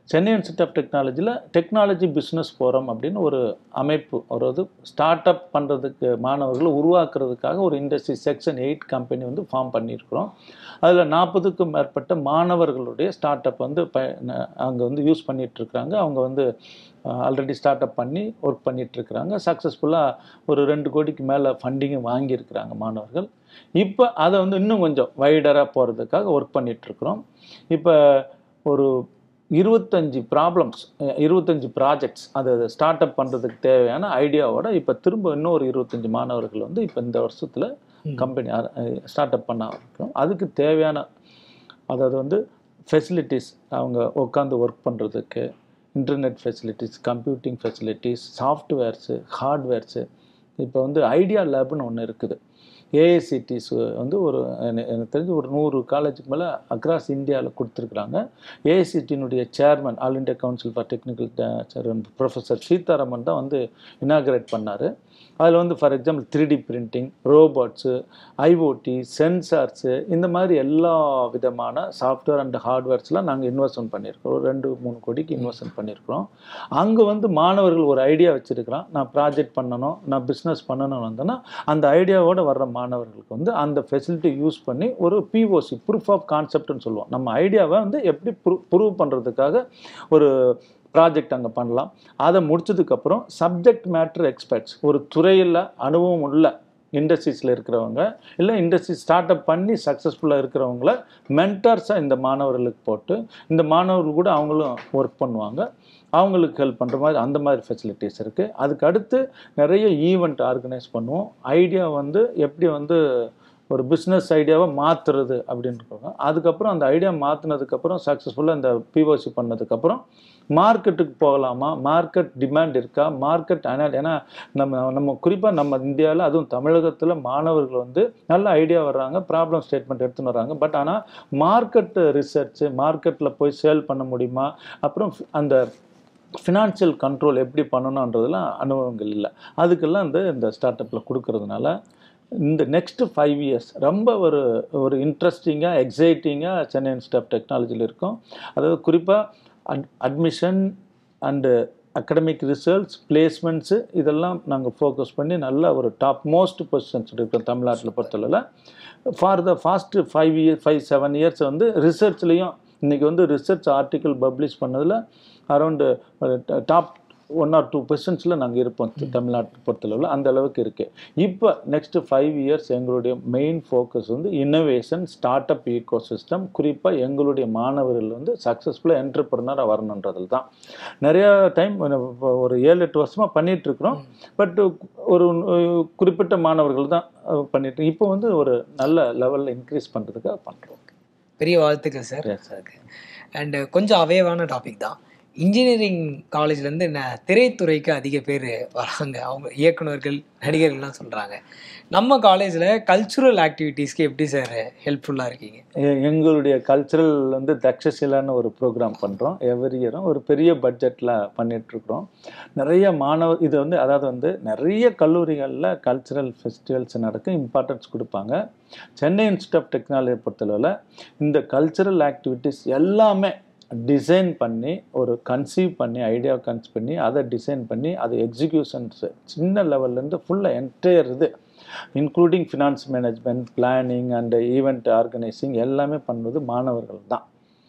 சென்னை இன்ஸ்டியூட் ஆஃப் டெக்னாலஜியில் டெக்னாலஜி பிஸ்னஸ் ஃபோரம் அப்படின்னு ஒரு அமைப்பு ஒரு இது ஸ்டார்ட் அப் பண்ணுறதுக்கு மாணவர்களை உருவாக்குறதுக்காக ஒரு இண்டஸ்ட்ரி செக்ஷன் எயிட் கம்பெனி வந்து ஃபார்ம் பண்ணியிருக்கிறோம் அதில் நாற்பதுக்கும் மேற்பட்ட மாணவர்களுடைய ஸ்டார்ட் அப் வந்து ப அங்கே வந்து யூஸ் பண்ணிட்டு இருக்காங்க அவங்க வந்து ஆல்ரெடி ஸ்டார்ட் அப் பண்ணி ஒர்க் பண்ணிட்டு இருக்கிறாங்க சக்ஸஸ்ஃபுல்லாக ஒரு ரெண்டு கோடிக்கு மேலே ஃபண்டிங்கும் வாங்கியிருக்கிறாங்க மாணவர்கள் இப்போ அதை வந்து இன்னும் கொஞ்சம் வைடராக போகிறதுக்காக ஒர்க் பண்ணிட்டு இருக்கிறோம் இப்போ ஒரு இருபத்தஞ்சி ப்ராப்ளம்ஸ் இருபத்தஞ்சி ப்ராஜெக்ட்ஸ் அதை ஸ்டார்ட் அப் பண்ணுறதுக்கு தேவையான ஐடியாவோட இப்போ திரும்ப இன்னும் ஒரு இருபத்தஞ்சி மாணவர்கள் வந்து இப்போ இந்த வருஷத்தில் கம்பெனி ஸ்டார்ட் அப் பண்ண இருக்கோம் அதுக்கு தேவையான அதாவது வந்து ஃபெசிலிட்டிஸ் அவங்க உட்காந்து ஒர்க் பண்ணுறதுக்கு internet facilities computing facilities softwares hardwares இப்போ வந்து ஐடியா லேப்னு ஒன்று இருக்குது ஏஐசிடிஸ் வந்து ஒரு என- எனக்கு தெரிஞ்சு ஒரு நூறு காலேஜுக்கு மேலே அக்ராஸ் இந்தியாவில் கொடுத்துருக்குறாங்க ஏஐசிடியினுடைய chairman all India council for technical chairman professor Seetharaman தான் வந்து இனாகிரேட் பண்ணார் அதில் வந்து for example three D printing robots IoT sensors இந்த மாதிரி எல்லா விதமான சாஃப்ட்வேர் அண்ட் ஹார்ட்வேர்ஸ்லாம் நாங்கள் இன்வெஸ்ட்மெண்ட் பண்ணியிருக்கிறோம் ஒரு ரெண்டு மூணு கோடிக்கு இன்வெஸ்ட்மெண்ட் பண்ணியிருக்கிறோம் அங்கே வந்து மாணவர்கள் ஒரு ஐடியா வச்சுருக்கிறான் நான் ப்ராஜெக்ட் பண்ணணும் நான் பிஸ்னஸ் பண்ணணும்னு வந்தேன்னா அந்த ஐடியாவோட வர்ற மாணவர்களுக்கு வந்து அந்த ஃபெசிலிட்டி யூஸ் பண்ணி ஒரு பிஓசி ப்ரூஃப் ஆஃப் கான்செப்ட்னு சொல்லுவோம் நம்ம ஐடியாவை வந்து எப்படி ப்ரூவ் பண்ணுறதுக்காக ஒரு ப்ராஜெக்ட் அங்கே பண்ணலாம் அதை முடிச்சதுக்கப்புறம் சப்ஜெக்ட் மேட்டர் எக்ஸ்பர்ட்ஸ் ஒரு துறையில் அனுபவம் உள்ள இண்டஸ்ட்ரீஸில் இருக்கிறவங்க இல்லை இண்டஸ்ட்ரி ஸ்டார்ட் அப் பண்ணி சக்ஸஸ்ஃபுல்லாக இருக்கிறவங்கள மென்டர்ஸாக இந்த மாணவர்களுக்கு போட்டு இந்த மாணவர்கள் கூட அவங்களும் ஒர்க் பண்ணுவாங்க அவங்களுக்கு ஹெல்ப் பண்ணுற மாதிரி அந்த மாதிரி ஃபெசிலிட்டிஸ் இருக்குது அதுக்கு அடுத்து நிறைய ஈவெண்ட் ஆர்கனைஸ் பண்ணுவோம் ஐடியா வந்து எப்படி வந்து ஒரு பிஸ்னஸ் ஐடியாவை மாற்றுறது அப்படின்ட்டு அதுக்கப்புறம் அந்த ஐடியா மாற்றினதுக்கப்புறம் சக்ஸஸ்ஃபுல்லாக இந்த பிஓசி பண்ணதுக்கப்புறம் மார்க்கெட்டுக்கு போகலாமா மார்க்கெட் டிமாண்ட் இருக்கா மார்க்கெட் அனால் ஏன்னா நம்ம நம்ம குறிப்பாக நம்ம இந்தியாவில் அதுவும் தமிழகத்தில் மாணவர்கள் வந்து நல்ல ஐடியா வர்றாங்க ப்ராப்ளம் ஸ்டேட்மெண்ட் எடுத்துன்னு வர்றாங்க பட் ஆனால் மார்க்கெட் ரிசர்ச்சு மார்க்கெட்டில் போய் சேல் பண்ண முடியுமா அப்புறம் அந்த ஃபினான்ஷியல் கண்ட்ரோல் எப்படி பண்ணணுன்றதுலாம் அனுபவங்கள் இல்லை அதுக்கெல்லாம் இந்த இந்த ஸ்டார்ட் அப்பில் கொடுக்கறதுனால இந்த நெக்ஸ்ட் ஃபைவ் இயர்ஸ் ரொம்ப ஒரு ஒரு இன்ட்ரெஸ்டிங்காக எக்ஸைட்டிங்காக சென்னை இன்ஸ்டியூட் ஆஃப் டெக்னாலஜியில் இருக்கும் அதாவது குறிப்பாக at admission and academic results placements இதெல்லாம் நாங்கள் ஃபோக்கஸ் பண்ணி நல்ல ஒரு டாப் மோஸ்ட் பொசிஷன்ஸ் இருக்கோம் தமிழ்நாட்டில் பொறுத்தளவில் for the past five year five seven years வந்து ரிசர்ச்லேயும் இன்றைக்கி வந்து ரிசர்ச் ஆர்டிக்கல் பப்ளிஷ் பண்ணதில் around top one or two பெர்சன்ட்ஸில் நாங்கள் இருப்போம் தமிழ்நாட்டை பொறுத்தளவில் அந்த அளவுக்கு இருக்குது இப்போ நெக்ஸ்ட் ஃபைவ் இயர்ஸ் எங்களுடைய மெயின் ஃபோக்கஸ் வந்து innovation start up eco system குறிப்பாக எங்களுடைய மாணவர்கள் வந்து சக்ஸஸ்ஃபுல்லாக என்டர்பிரனராக வரணுன்றதில் தான் நிறையா டைம் ஒரு ஏழு எட்டு வருஷமாக பண்ணிகிட்ருக்குறோம் பட் ஒரு அஹ், குறிப்பிட்ட மாணவர்கள் தான் அஹ், பண்ணிட்டு இப்போ வந்து ஒரு நல்ல லெவலில் இன்க்ரீஸ் பண்ணுறதுக்காக பண்ணுறோம் பெரிய வாழ்த்துக்கள் சார் Yes, sir. அண்டு கொஞ்சம் அவேவான டாபிக் தான் இன்ஜினியரிங் காலேஜ்லேருந்து என்ன திரைத்துறைக்கு அதிக பேர் வராங்க அவங்க இயக்குனர்கள் நடிகர்கள்லாம் சொல்கிறாங்க நம்ம காலேஜில் கல்ச்சுரல் ஆக்டிவிட்டீஸ்க்கு எப்படி சார் ஹெல்ப்ஃபுல்லாக இருக்கீங்க எ- எங்களுடைய கல்ச்சுரல் வந்து தக்ஷசிலான்னு ஒரு ப்ரோக்ராம் பண்ணுறோம் எவ்ரி இயரும் ஒரு பெரிய பட்ஜெட்டில் பண்ணிகிட்ருக்குறோம் நிறைய மாணவர் இது வந்து அதாவது வந்து நிறைய கல்லூரிகளில் கல்ச்சுரல் ஃபெஸ்டிவல்ஸ் நடக்கும் இம்பார்ட்டன்ஸ் கொடுப்பாங்க சென்னை இன்ஸ்டியூட் ஆஃப் டெக்னாலஜி பொறுத்தளவில் இந்த கல்ச்சுரல் ஆக்டிவிட்டீஸ் எல்லாமே டிசைன் பண்ணி ஒரு கன்சீவ் பண்ணி ஐடியா கன்ஸ் பண்ணி அதை டிசைன் பண்ணி அது எக்ஸிக்யூஷன்ஸ் சின்ன லெவல்லேருந்து ஃபுல்லாக என்டையர் இது including finance management planning and event organising எல்லாமே பண்ணுவது மாணவர்கள் தான்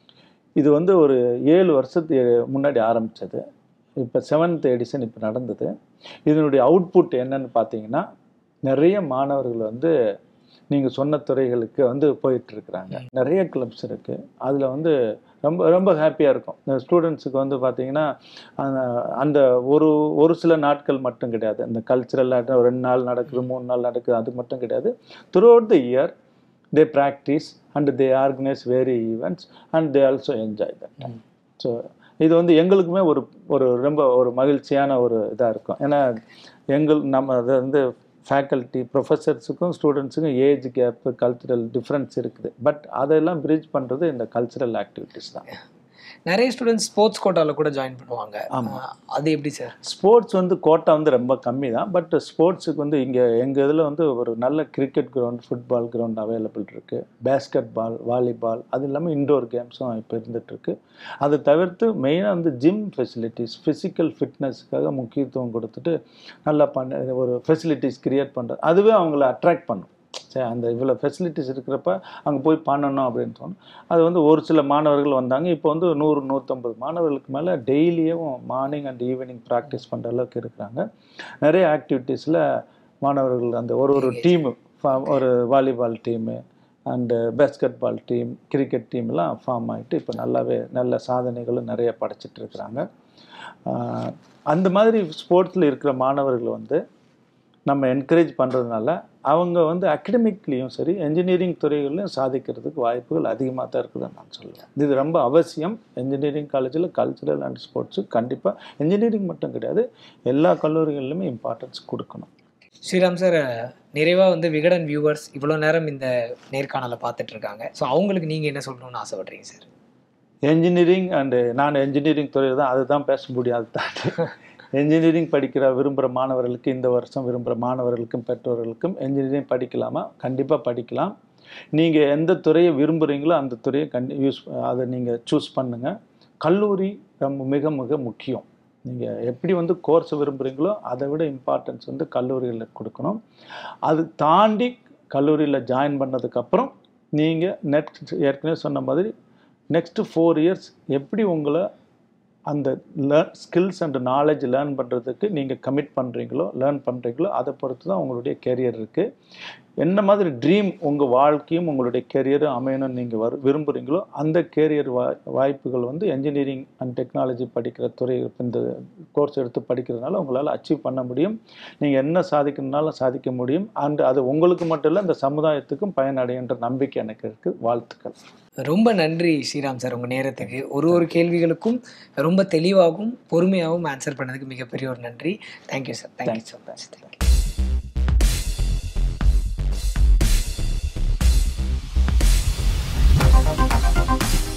இது வந்து ஒரு ஏழு வருஷத்து முன்னாடி ஆரம்பித்தது இப்போ செவன்த் எடிஷன் இப்போ நடந்தது இதனுடைய அவுட்புட் என்னன்னு பார்த்தீங்கன்னா நிறைய மாணவர்கள் வந்து நீங்கள் சொன்ன துறைகளுக்கு வந்து போயிட்டுருக்குறாங்க நிறைய கிளப்ஸ் இருக்குது அதில் வந்து ரொம்ப ரொம்ப ஹாப்பியாக இருக்கும் இந்த ஸ்டூடெண்ட்ஸுக்கு வந்து பார்த்தீங்கன்னா அந்த- அந்த ஒரு ஒரு சில நாட்கள் மட்டும் கிடையாது இந்த கல்ச்சுரல் ரெண்டு நாள் நடக்குது மூணு நாள் நடக்குது அது மட்டும் கிடையாது throughout the year they practice and they organise very events and they also enjoy that so இது வந்து எங்களுக்குமே ஒரு ஒரு ரொம்ப ஒரு மகிழ்ச்சியான ஒரு இதாக இருக்கும் ஏன்னா எங்கள் நம்ம அது வந்து ஃபேக்கல்ட்டி ப்ரொஃபஸர்ஸுக்கும் ஸ்டூடெண்ட்ஸுக்கும் ஏஜ் கேப்பு கல்ச்சுரல் டிஃப்ரென்ஸ் இருக்குது பட் அதெல்லாம் பிரிட்ஜ் பண்ணுறது இந்த கல்ச்சுரல் ஆக்டிவிட்டீஸ் தான் நிறைய ஸ்டூடெண்ட்ஸ் ஸ்போர்ட்ஸ் கோட்டாவில் கூட ஜாயின் பண்ணுவாங்க ஆஹ் அது எப்படி சார் ஸ்போர்ட்ஸ் வந்து கோட்டா வந்து ரொம்ப கம்மி தான் பட் ஸ்போர்ட்ஸுக்கு வந்து இங்கே எங்கள் இதில் வந்து ஒரு நல்ல cricket ground football ground available இருக்குது பேஸ்கெட் பால் வாலிபால் அது இல்லாமல் இண்டோர் கேம்ஸும் இப்போ இருந்துகிட்ருக்கு அதை தவிர்த்து மெயினாக வந்து ஜிம் ஃபெசிலிட்டிஸ் ஃபிசிக்கல் ஃபிட்னஸ்க்காக முக்கியத்துவம் கொடுத்துட்டு நல்லா பண்ண ஒரு ஃபெசிலிட்டிஸ் கிரியேட் பண்ணுறது அதுவே அவங்கள அட்ராக்ட் பண்ணும் சரி அந்த இவ்வளோ ஃபெசிலிட்டிஸ் இருக்கிறப்ப அங்கே போய் பண்ணணும் அப்படின்னு தோணும் அது வந்து ஒரு சில மாணவர்கள் வந்தாங்க இப்போ வந்து நூறு நூற்றம்பது மாணவர்களுக்கு மேலே டெய்லியும் மார்னிங் அண்ட் ஈவினிங் ப்ராக்டிஸ் பண்ணுற அளவுக்கு இருக்கிறாங்க நிறைய ஆக்டிவிட்டீஸில் மாணவர்கள் அந்த ஒரு ஒரு டீமு ஒரு volleyball team and basketball team cricket டீம்லாம் ஃபார்ம் ஆகிட்டு இப்போ நல்லாவே நல்ல சாதனைகளும் நிறைய படைச்சிட்டு இருக்கிறாங்க ஆஹ் அந்த மாதிரி ஸ்போர்ட்ஸில் இருக்கிற மாணவர்கள் வந்து நம்ம என்கரேஜ் பண்ணுறதுனால அவங்க வந்து அகடமிக்லேயும் சரி என்ஜினியரிங் துறைகள்லையும் சாதிக்கிறதுக்கு வாய்ப்புகள் அதிகமாக தான் இருக்குதுன்னு நான் சொல்லுவேன் இது ரொம்ப அவசியம் என்ஜினியரிங் காலேஜில் கல்ச்சுரல் அண்ட் ஸ்போர்ட்ஸு கண்டிப்பாக என்ஜினியரிங் மட்டும் கிடையாது எல்லா கல்லூரிகள்லையுமே இம்பார்ட்டன்ஸ் கொடுக்கணும் ஸ்ரீராம் சார் நிறைவாக வந்து விகடன் வியூவர்ஸ் இவ்வளோ நேரம் இந்த நேர்காணலை பார்த்துட்டு இருக்காங்க ஸோ அவங்களுக்கு நீங்கள் என்ன சொல்லணும்னு ஆசைப்படுறீங்க சார் என்ஜினியரிங் அண்டு நான் என்ஜினியரிங் துறையில் தான் அதுதான் பேச முடியாது தாண்டி என்ஜினியரிங் படிக்கிற விரும்புகிற மாணவர்களுக்கு இந்த வருஷம் விரும்புகிற மாணவர்களுக்கும் பெற்றோர்களுக்கும் என்ஜினியரிங் படிக்கலாமா கண்டிப்பாக படிக்கலாம் நீங்கள் எந்த துறையை விரும்புகிறீங்களோ அந்த துறையை கண்டி யூஸ் அதை நீங்கள் சூஸ் பண்ணுங்கள் கல்லூரி ரொம்ப மிக மிக முக்கியம் நீங்கள் எப்படி வந்து கோர்ஸ் விரும்புகிறீங்களோ அதை விட இம்பார்ட்டன்ஸ் வந்து கல்லூரிகளில் கொடுக்கணும் அது தாண்டி கல்லூரியில் ஜாயின் பண்ணதுக்கப்புறம் நீங்கள் நெக்ஸ்ட் ஏற்கனவே சொன்ன மாதிரி நெக்ஸ்ட்டு ஃபோர் இயர்ஸ் எப்படி உங்களை அந்த learn skills and knowledge learn பண்ணுறதுக்கு நீங்கள் கமிட் பண்ணுறீங்களோ லேர்ன் பண்ணுறீங்களோ அதை பொறுத்து தான் உங்களுடைய கெரியர் இருக்குது என்ன மாதிரி ட்ரீம் உங்கள் வாழ்க்கையும் உங்களுடைய கெரியரும் அமையணும்னு நீங்கள் வரு விரும்புகிறீங்களோ அந்த கேரியர் வா வாய்ப்புகள் வந்து என்ஜினியரிங் அண்ட் டெக்னாலஜி படிக்கிற துறை இந்த கோர்ஸ் எடுத்து படிக்கிறதுனால உங்களால் அச்சீவ் பண்ண முடியும் நீங்கள் என்ன சாதிக்கணும்னாலும் சாதிக்க முடியும் அண்ட் அது உங்களுக்கு மட்டும் இல்லை இந்த சமுதாயத்துக்கும் பயனடைகின்ற நம்பிக்கை எனக்கு இருக்குது வாழ்த்துக்கள் ரொம்ப நன்றி ஸ்ரீராம் சார் உங்கள் நேரத்துக்கு ஒரு ஒரு கேள்விகளுக்கும் ரொம்ப தெளிவாகவும் பொறுமையாகவும் ஆன்சர் பண்ணதுக்கு மிகப்பெரிய ஒரு நன்றி thank you sir thank you so much thank you Thank you.